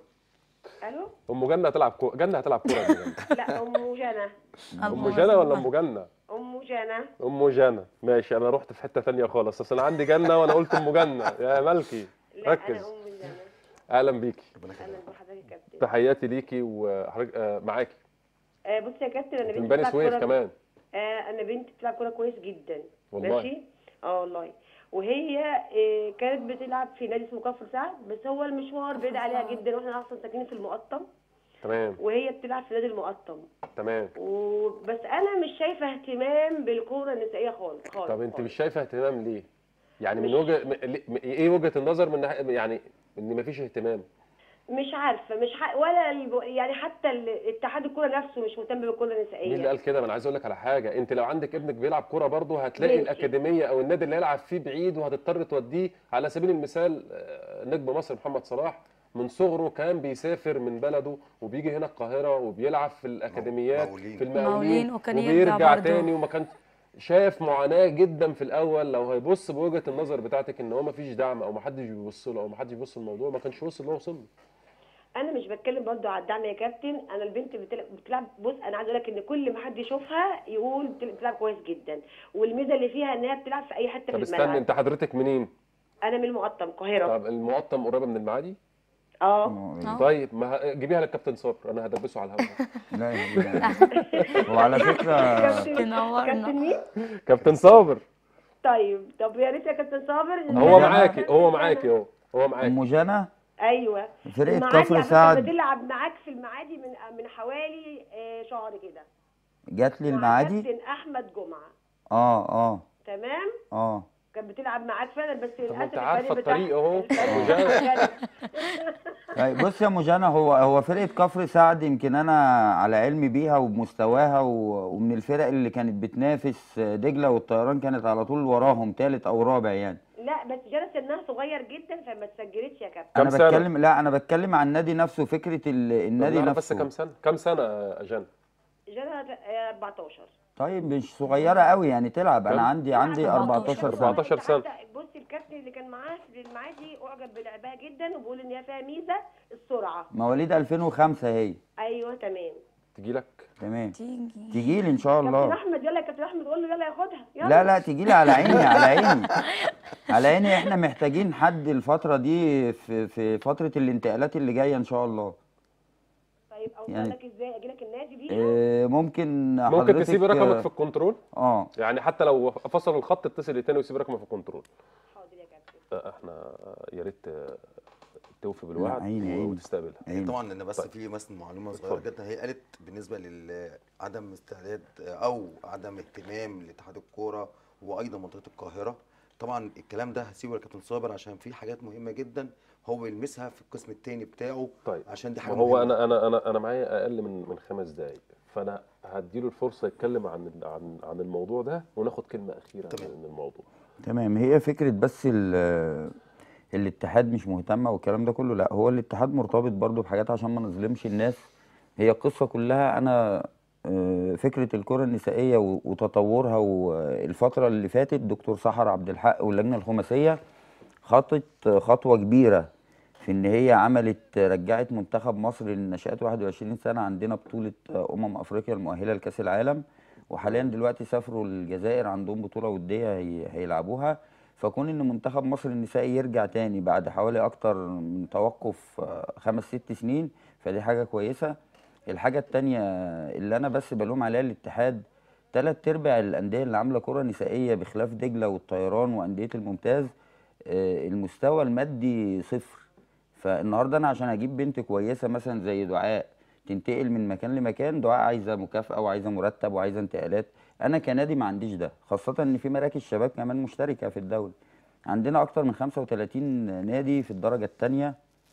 الو ام جنه هتلعب كوره جنه هتلعب كوره يا جنة. لا ام جنى ام جنه ولا ام جنه ام جنى ام جنه ماشي انا رحت في حته ثانيه خالص اصل انا عندي جنه وانا قلت ام جنه يا ملكي لا ركز انا ام جنى اهلا بيكي ربنا اهلا يخليك بحضرتك يا كابتن تحياتي ليكي وحضرتك آه، معاكي آه بصي يا كابتن انا من بنتي بني بتلعب سويف كورة- كمان آه انا بنتي بتلعب كوره كويس جدا والله. ماشي اه والله وهي آه كانت بتلعب في نادي اسمه كفر سعد بس هو المشوار بعيد عليها جدا واحنا اصلا ساكنين في المقطم تمام وهي بتلعب في نادي المقطم تمام وبس انا مش شايفه اهتمام بالكوره النسائيه خالص خالص طب انت خالص. مش شايفه اهتمام ليه يعني من مش- وجهه م- ليه- م- ايه وجهه النظر من ناحية- يعني ان مفيش اهتمام مش عارفه مش ح... ولا الب... يعني حتى ال- اتحاد الكوره نفسه مش مهتم بالكوره النسائيه مين اللي قال كده ما انا عايز اقول لك على حاجه انت لو عندك ابنك بيلعب كوره برضه هتلاقي ماشي. الاكاديميه او النادي اللي يلعب فيه بعيد وهتضطر توديه على سبيل المثال آه، نجم مصر محمد صلاح من صغره كان بيسافر من بلده وبيجي هنا القاهره وبيلعب في الاكاديميات مقاولين. في المقاولين مقاولين وكان يرجع وبيرجع برضه. تاني وما كان شاف معاناه جدا في الاول لو هيبص بوجهه النظر بتاعتك ان هو ما فيش دعم او ما حدش بيبص له او ما حدش بيبص الموضوع ما كانش وصل اللي هو وصل له انا مش بتكلم برضو على الدعم يا كابتن انا البنت بتلعب, بتلعب بص انا عايزه اقول لك ان كل ما حد يشوفها يقول بتل- بتلعب كويس جدا والميزه اللي فيها ان هي بتلعب في اي حته طب في استنى الملعب انت حضرتك منين؟ انا من المقطم القاهره طب المقطم قريبه من المعادي؟ اه آه. طيب ما ه- جيبيها للكابتن صبر انا هدبسه على الهواء لا يا جدع. وعلى فكره كابتن تنورنا. كابتن مين كابتن صابر طيب طب يا ريت يا كابتن صابر إن هو أنا- معاكي هو معاكي اهو هو معاكي ام جنى ايوه فرقه المعادي كفر على فكرة سعد بتلعب معاك في المعادي من من حوالي آه، شهر كده جات لي مع المعادي كابتن احمد جمعه اه اه تمام اه كانت بتلعب معاك فعلا بس ما للاسف انت عارفة الفريق بتاع- الطريق اهو. الفريق مجرد. طيب بص يا مجانا هو هو فرقه كفر سعد يمكن انا على علم بيها وبمستواها و- ومن الفرق اللي كانت بتنافس دجله والطيران كانت على طول وراهم ثالث او رابع يعني لا بس جانا سنها صغير جدا فما اتسجلتش يا كابتن كام انا سنة؟ بتكلم لا انا بتكلم عن النادي نفسه فكره ال- النادي نعرف بس نفسه كام سنه كام سنه يا جنى جانا آه، 14 طيب مش صغيره قوي يعني تلعب انا كام؟ عندي عندي لا، 14 14 سنه 14 سنة. بصي الكابتن اللي كان معاه في المعادي اعجب بلعبها جدا وبيقول ان هي فيها ميزه السرعه مواليد 2005 هي ايوه تمام تجي لك تمام تيجي تيجي لي ان شاء كابتن الله احمد يلا يا كابتن احمد قول له يلا ياخدها يلا لا لا تيجي لي على عيني على عيني على عيني احنا محتاجين حد الفترة دي في في فترة الانتقالات اللي جاية ان شاء الله طيب اوصل يعني- لك ازاي اجي لك النادي بيها اه ممكن ممكن حضرتك تسيبي رقمك في الكنترول اه يعني حتى لو فصل الخط اتصل تاني وسيبي رقمك في الكنترول حاضر يا كابتن آه، احنا يا ريت آه، توفي بالوعد عيني، عيني. وتستقبلها عيني. طبعا ان بس طيب. في مثلا معلومه صغيره اتفضل. جدا هي قالت بالنسبه لعدم استعداد او عدم اهتمام لاتحاد الكوره وايضا منطقه القاهره طبعا الكلام ده هسيبه لكابتن صابر عشان في حاجات مهمه جدا هو يلمسها في القسم الثاني بتاعه طيب عشان دي ما حاجه هو مهمة. انا انا انا انا معايا اقل من من خمس دقائق فانا هديله الفرصه يتكلم عن ال- عن عن الموضوع ده وناخد كلمه اخيره تمام. من الموضوع تمام هي فكرة بس ال- الاتحاد مش مهتمة والكلام ده كله لا هو الاتحاد مرتبط برضو بحاجات عشان ما نظلمش الناس هي القصة كلها أنا آه، فكرة الكرة النسائية و- وتطورها والفترة اللي فاتت دكتور سحر عبد الحق واللجنة الخماسية خطت خطوة كبيرة في إن هي عملت رجعت منتخب مصر للنشآت 21 سنة عندنا بطولة أمم أفريقيا المؤهلة لكأس العالم وحاليا دلوقتي سافروا الجزائر عندهم بطولة ودية هي- هيلعبوها فكون ان منتخب مصر النسائي يرجع تاني بعد حوالي اكتر من توقف آه، خمس ست سنين فدي حاجة كويسة الحاجة التانية اللي انا بس بلوم عليها الاتحاد تلات ارباع الاندية اللي عاملة كرة نسائية بخلاف دجلة والطيران واندية الممتاز آه، المستوى المادي صفر فالنهارده انا عشان اجيب بنت كويسه مثلا زي دعاء تنتقل من مكان لمكان دعاء عايزه مكافاه وعايزه مرتب وعايزه انتقالات انا كنادي ما عنديش ده خاصه ان في مراكز شباب كمان مشتركه في الدوري عندنا اكتر من 35 نادي في الدرجه الثانيه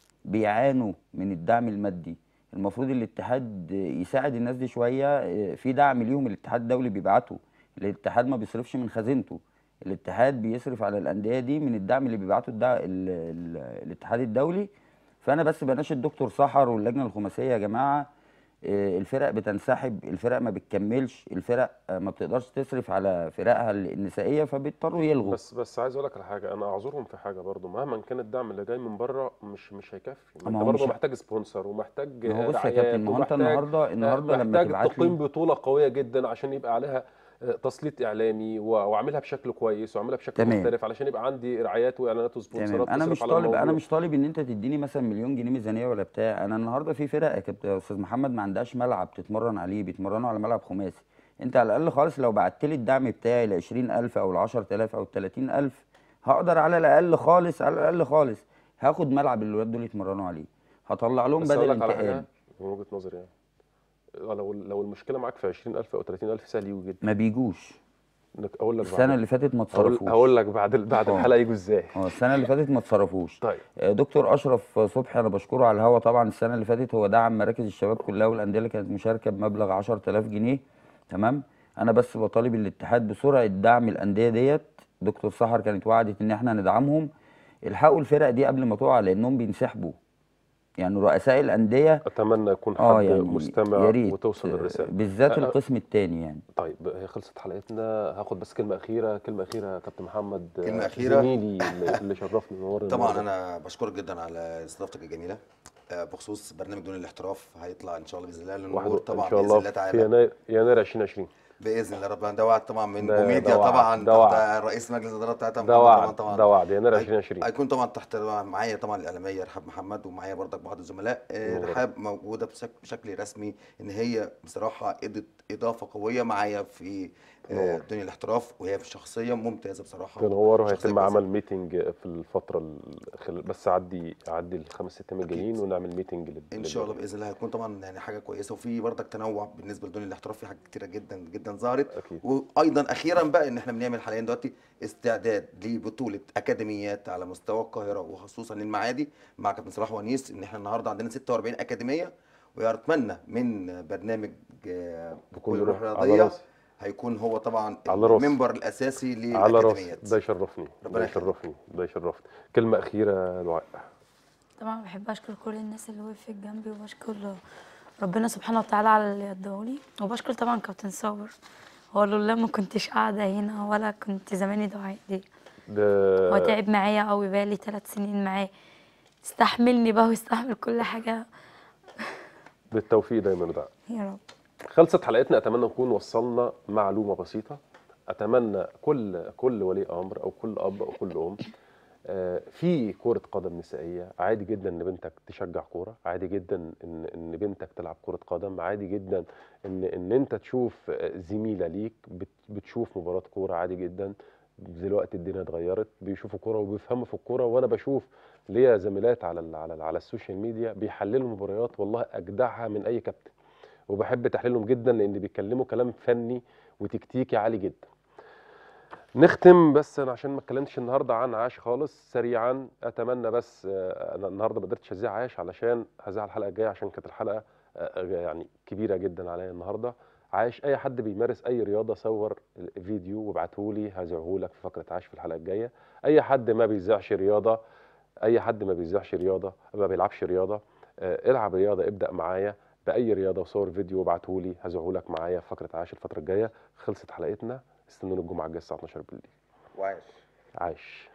بيعانوا من الدعم المادي المفروض الاتحاد يساعد الناس دي شويه في دعم ليهم الاتحاد الدولي بيبعته الاتحاد ما بيصرفش من خزينته الاتحاد بيصرف على الانديه دي من الدعم اللي بيبعته الدع... ال... ال... الاتحاد الدولي فانا بس بناشد دكتور سحر واللجنه الخماسيه يا جماعه آه، الفرق بتنسحب الفرق ما بتكملش الفرق آه، ما بتقدرش تصرف على فرقها النسائيه فبيضطروا يلغوا بس بس عايز اقول لك على حاجه انا اعذرهم في حاجه برضو مهما كان الدعم اللي جاي من بره مش مش هيكفي ما ما انت هو برضو مش- محتاج سبونسر ومحتاج ما هو بص يا رعايات كابتن ما هو انت ومحتاج النهارده النهارده لما محتاج تبعت تقيم لي بطوله قويه جدا عشان يبقى عليها آه، تسليط اعلامي و- واعملها بشكل كويس واعملها بشكل تمام. مختلف علشان يبقى عندي رعايات واعلانات وسبونسرات تمام انا تصرف مش على طالب انا الموضوع. مش طالب ان انت تديني مثلا مليون جنيه ميزانيه ولا بتاع انا النهارده في فرق يا كابتن يا استاذ محمد ما عندهاش ملعب تتمرن عليه بيتمرنوا على ملعب خماسي انت على الاقل خالص لو بعت لي الدعم بتاعي ل 20000 او ل 10000 او ل 30000 هقدر على الاقل خالص على الاقل خالص هاخد ملعب الولاد دول يتمرنوا عليه هطلع لهم بس بدل اقول لك على انتقال حاجه من وجهه نظري يعني آه، لو لو المشكله معاك في 20000 او 30000 سهل يجوا جدا ما بيجوش إنك- اقول لك السنه بعدين. اللي فاتت ما هقول اتصرفوش هقول لك بعد ال- بعد آه. الحلقه يجوا ازاي اه السنه اللي فاتت ما اتصرفوش طيب آه، دكتور اشرف صبحي انا بشكره على الهوا طبعا السنه اللي فاتت هو دعم مراكز الشباب كلها والانديه اللي كانت مشاركه بمبلغ 10000 جنيه تمام انا بس بطالب الاتحاد بسرعه دعم الانديه ديت دكتور سحر كانت وعدت ان احنا ندعمهم الحقوا الفرق دي قبل ما تقع لانهم بينسحبوا يعني رؤساء الانديه اتمنى يكون اه حد يعني مستمع يا ريت وتوصل آه، الرساله بالذات آه، القسم الثاني يعني طيب هي خلصت حلقتنا هاخد بس كلمه اخيره كلمه اخيره يا كابتن محمد آه، كلمة أخيرة. زميلي اللي, اللي شرفني ونورني طبعا النهاردة. انا بشكرك جدا على استضافتك الجميله آه، بخصوص برنامج دون الاحتراف هيطلع ان شاء الله باذن الله واحد للنور طبعا ان شاء باذن الله الله في تعالى يناير يناير 2020 باذن الله ربنا ده وعد طبعا من ده- ده كوميديا وعد، طبعا ده وعد. بتاع رئيس مجلس الاداره بتاعتها ده محمد وعد رمضان طبعا ده وعد يناير هي- 2020 هيكون طبعا تحت معايا طبعا الاعلاميه رحاب محمد ومعايا برضك بعض الزملاء آه، نور. رحاب موجوده بشك- بشكل رسمي ان هي بصراحه ادت اضافه قويه معايا في آه، نور. دنيا الاحتراف وهي في شخصيه ممتازه بصراحه تنوروا شخصية هيتم كويسة. عمل ميتنج في الفتره ال- خلال بس عدي عدي الخمس ست ايام الجايين ونعمل ميتنج لل- ان شاء الله باذن الله هيكون طبعا يعني حاجه كويسه وفي برضك تنوع بالنسبه لدنيا الاحتراف في حاجات كتيره جدا جدا ظهرت اكيد وايضا اخيرا بقى ان احنا بنعمل حاليا دلوقتي استعداد لبطوله اكاديميات على مستوى القاهره وخصوصا المعادي مع كابتن صلاح ونيس ان احنا النهارده عندنا 46 اكاديميه ويتمنى من برنامج آه، بكل كل روح روح على رياضيه راسي هيكون هو طبعا على راسي. المنبر الاساسي على راسي للاكاديميات ده يشرفني ربنا ده يخليك. يشرفني ده يشرفني كلمه اخيره يا دعاء طبعا بحب اشكر كل الناس اللي وقفت جنبي وبشكر ربنا سبحانه وتعالى على اللي اداهولي وبشكر طبعا كابتن صابر هو لولا ما كنتش قاعده هنا ولا كنت زماني دعاء دي هو ده تعب معايا قوي بقالي ثلاث سنين معاه استحملني بقى ويستحمل كل حاجه بالتوفيق دايما يا دعاء يا رب خلصت حلقتنا اتمنى نكون وصلنا معلومه بسيطه اتمنى كل كل ولي امر او كل اب او كل ام آه، في كرة قدم نسائية عادي جدا ان بنتك تشجع كورة عادي جدا ان ان بنتك تلعب كرة قدم عادي جدا ان ان انت تشوف آه، زميلة ليك بت- بتشوف مباراة كورة عادي جدا دلوقتي الدنيا اتغيرت بيشوفوا كورة وبيفهموا في الكورة وانا بشوف ليا زميلات على ال على ال على السوشيال ميديا بيحللوا مباريات والله اجدعها من اي كابتن وبحب تحليلهم جدا لان بيتكلموا كلام فني وتكتيكي عالي جدا نختم بس انا عشان ما اتكلمتش النهارده عن عاش خالص سريعا اتمنى بس آه، انا النهارده ما قدرتش ازيع عاش علشان هذاع الحلقه الجايه عشان كانت الحلقه آه، يعني كبيره جدا عليا النهارده عاش اي حد بيمارس اي رياضه صور فيديو وابعته لي هذيعه لك في فقره عاش في الحلقه الجايه اي حد ما بيذيعش رياضه اي حد ما بيذيعش رياضه ما بيلعبش رياضه آه، العب رياضه ابدا معايا باي رياضه وصور فيديو وابعته لي هذيعه لك معايا في فقره عاش الفتره الجايه خلصت حلقتنا استنوني الجمعه الجايه الساعه 12 بالليل وعاش عاش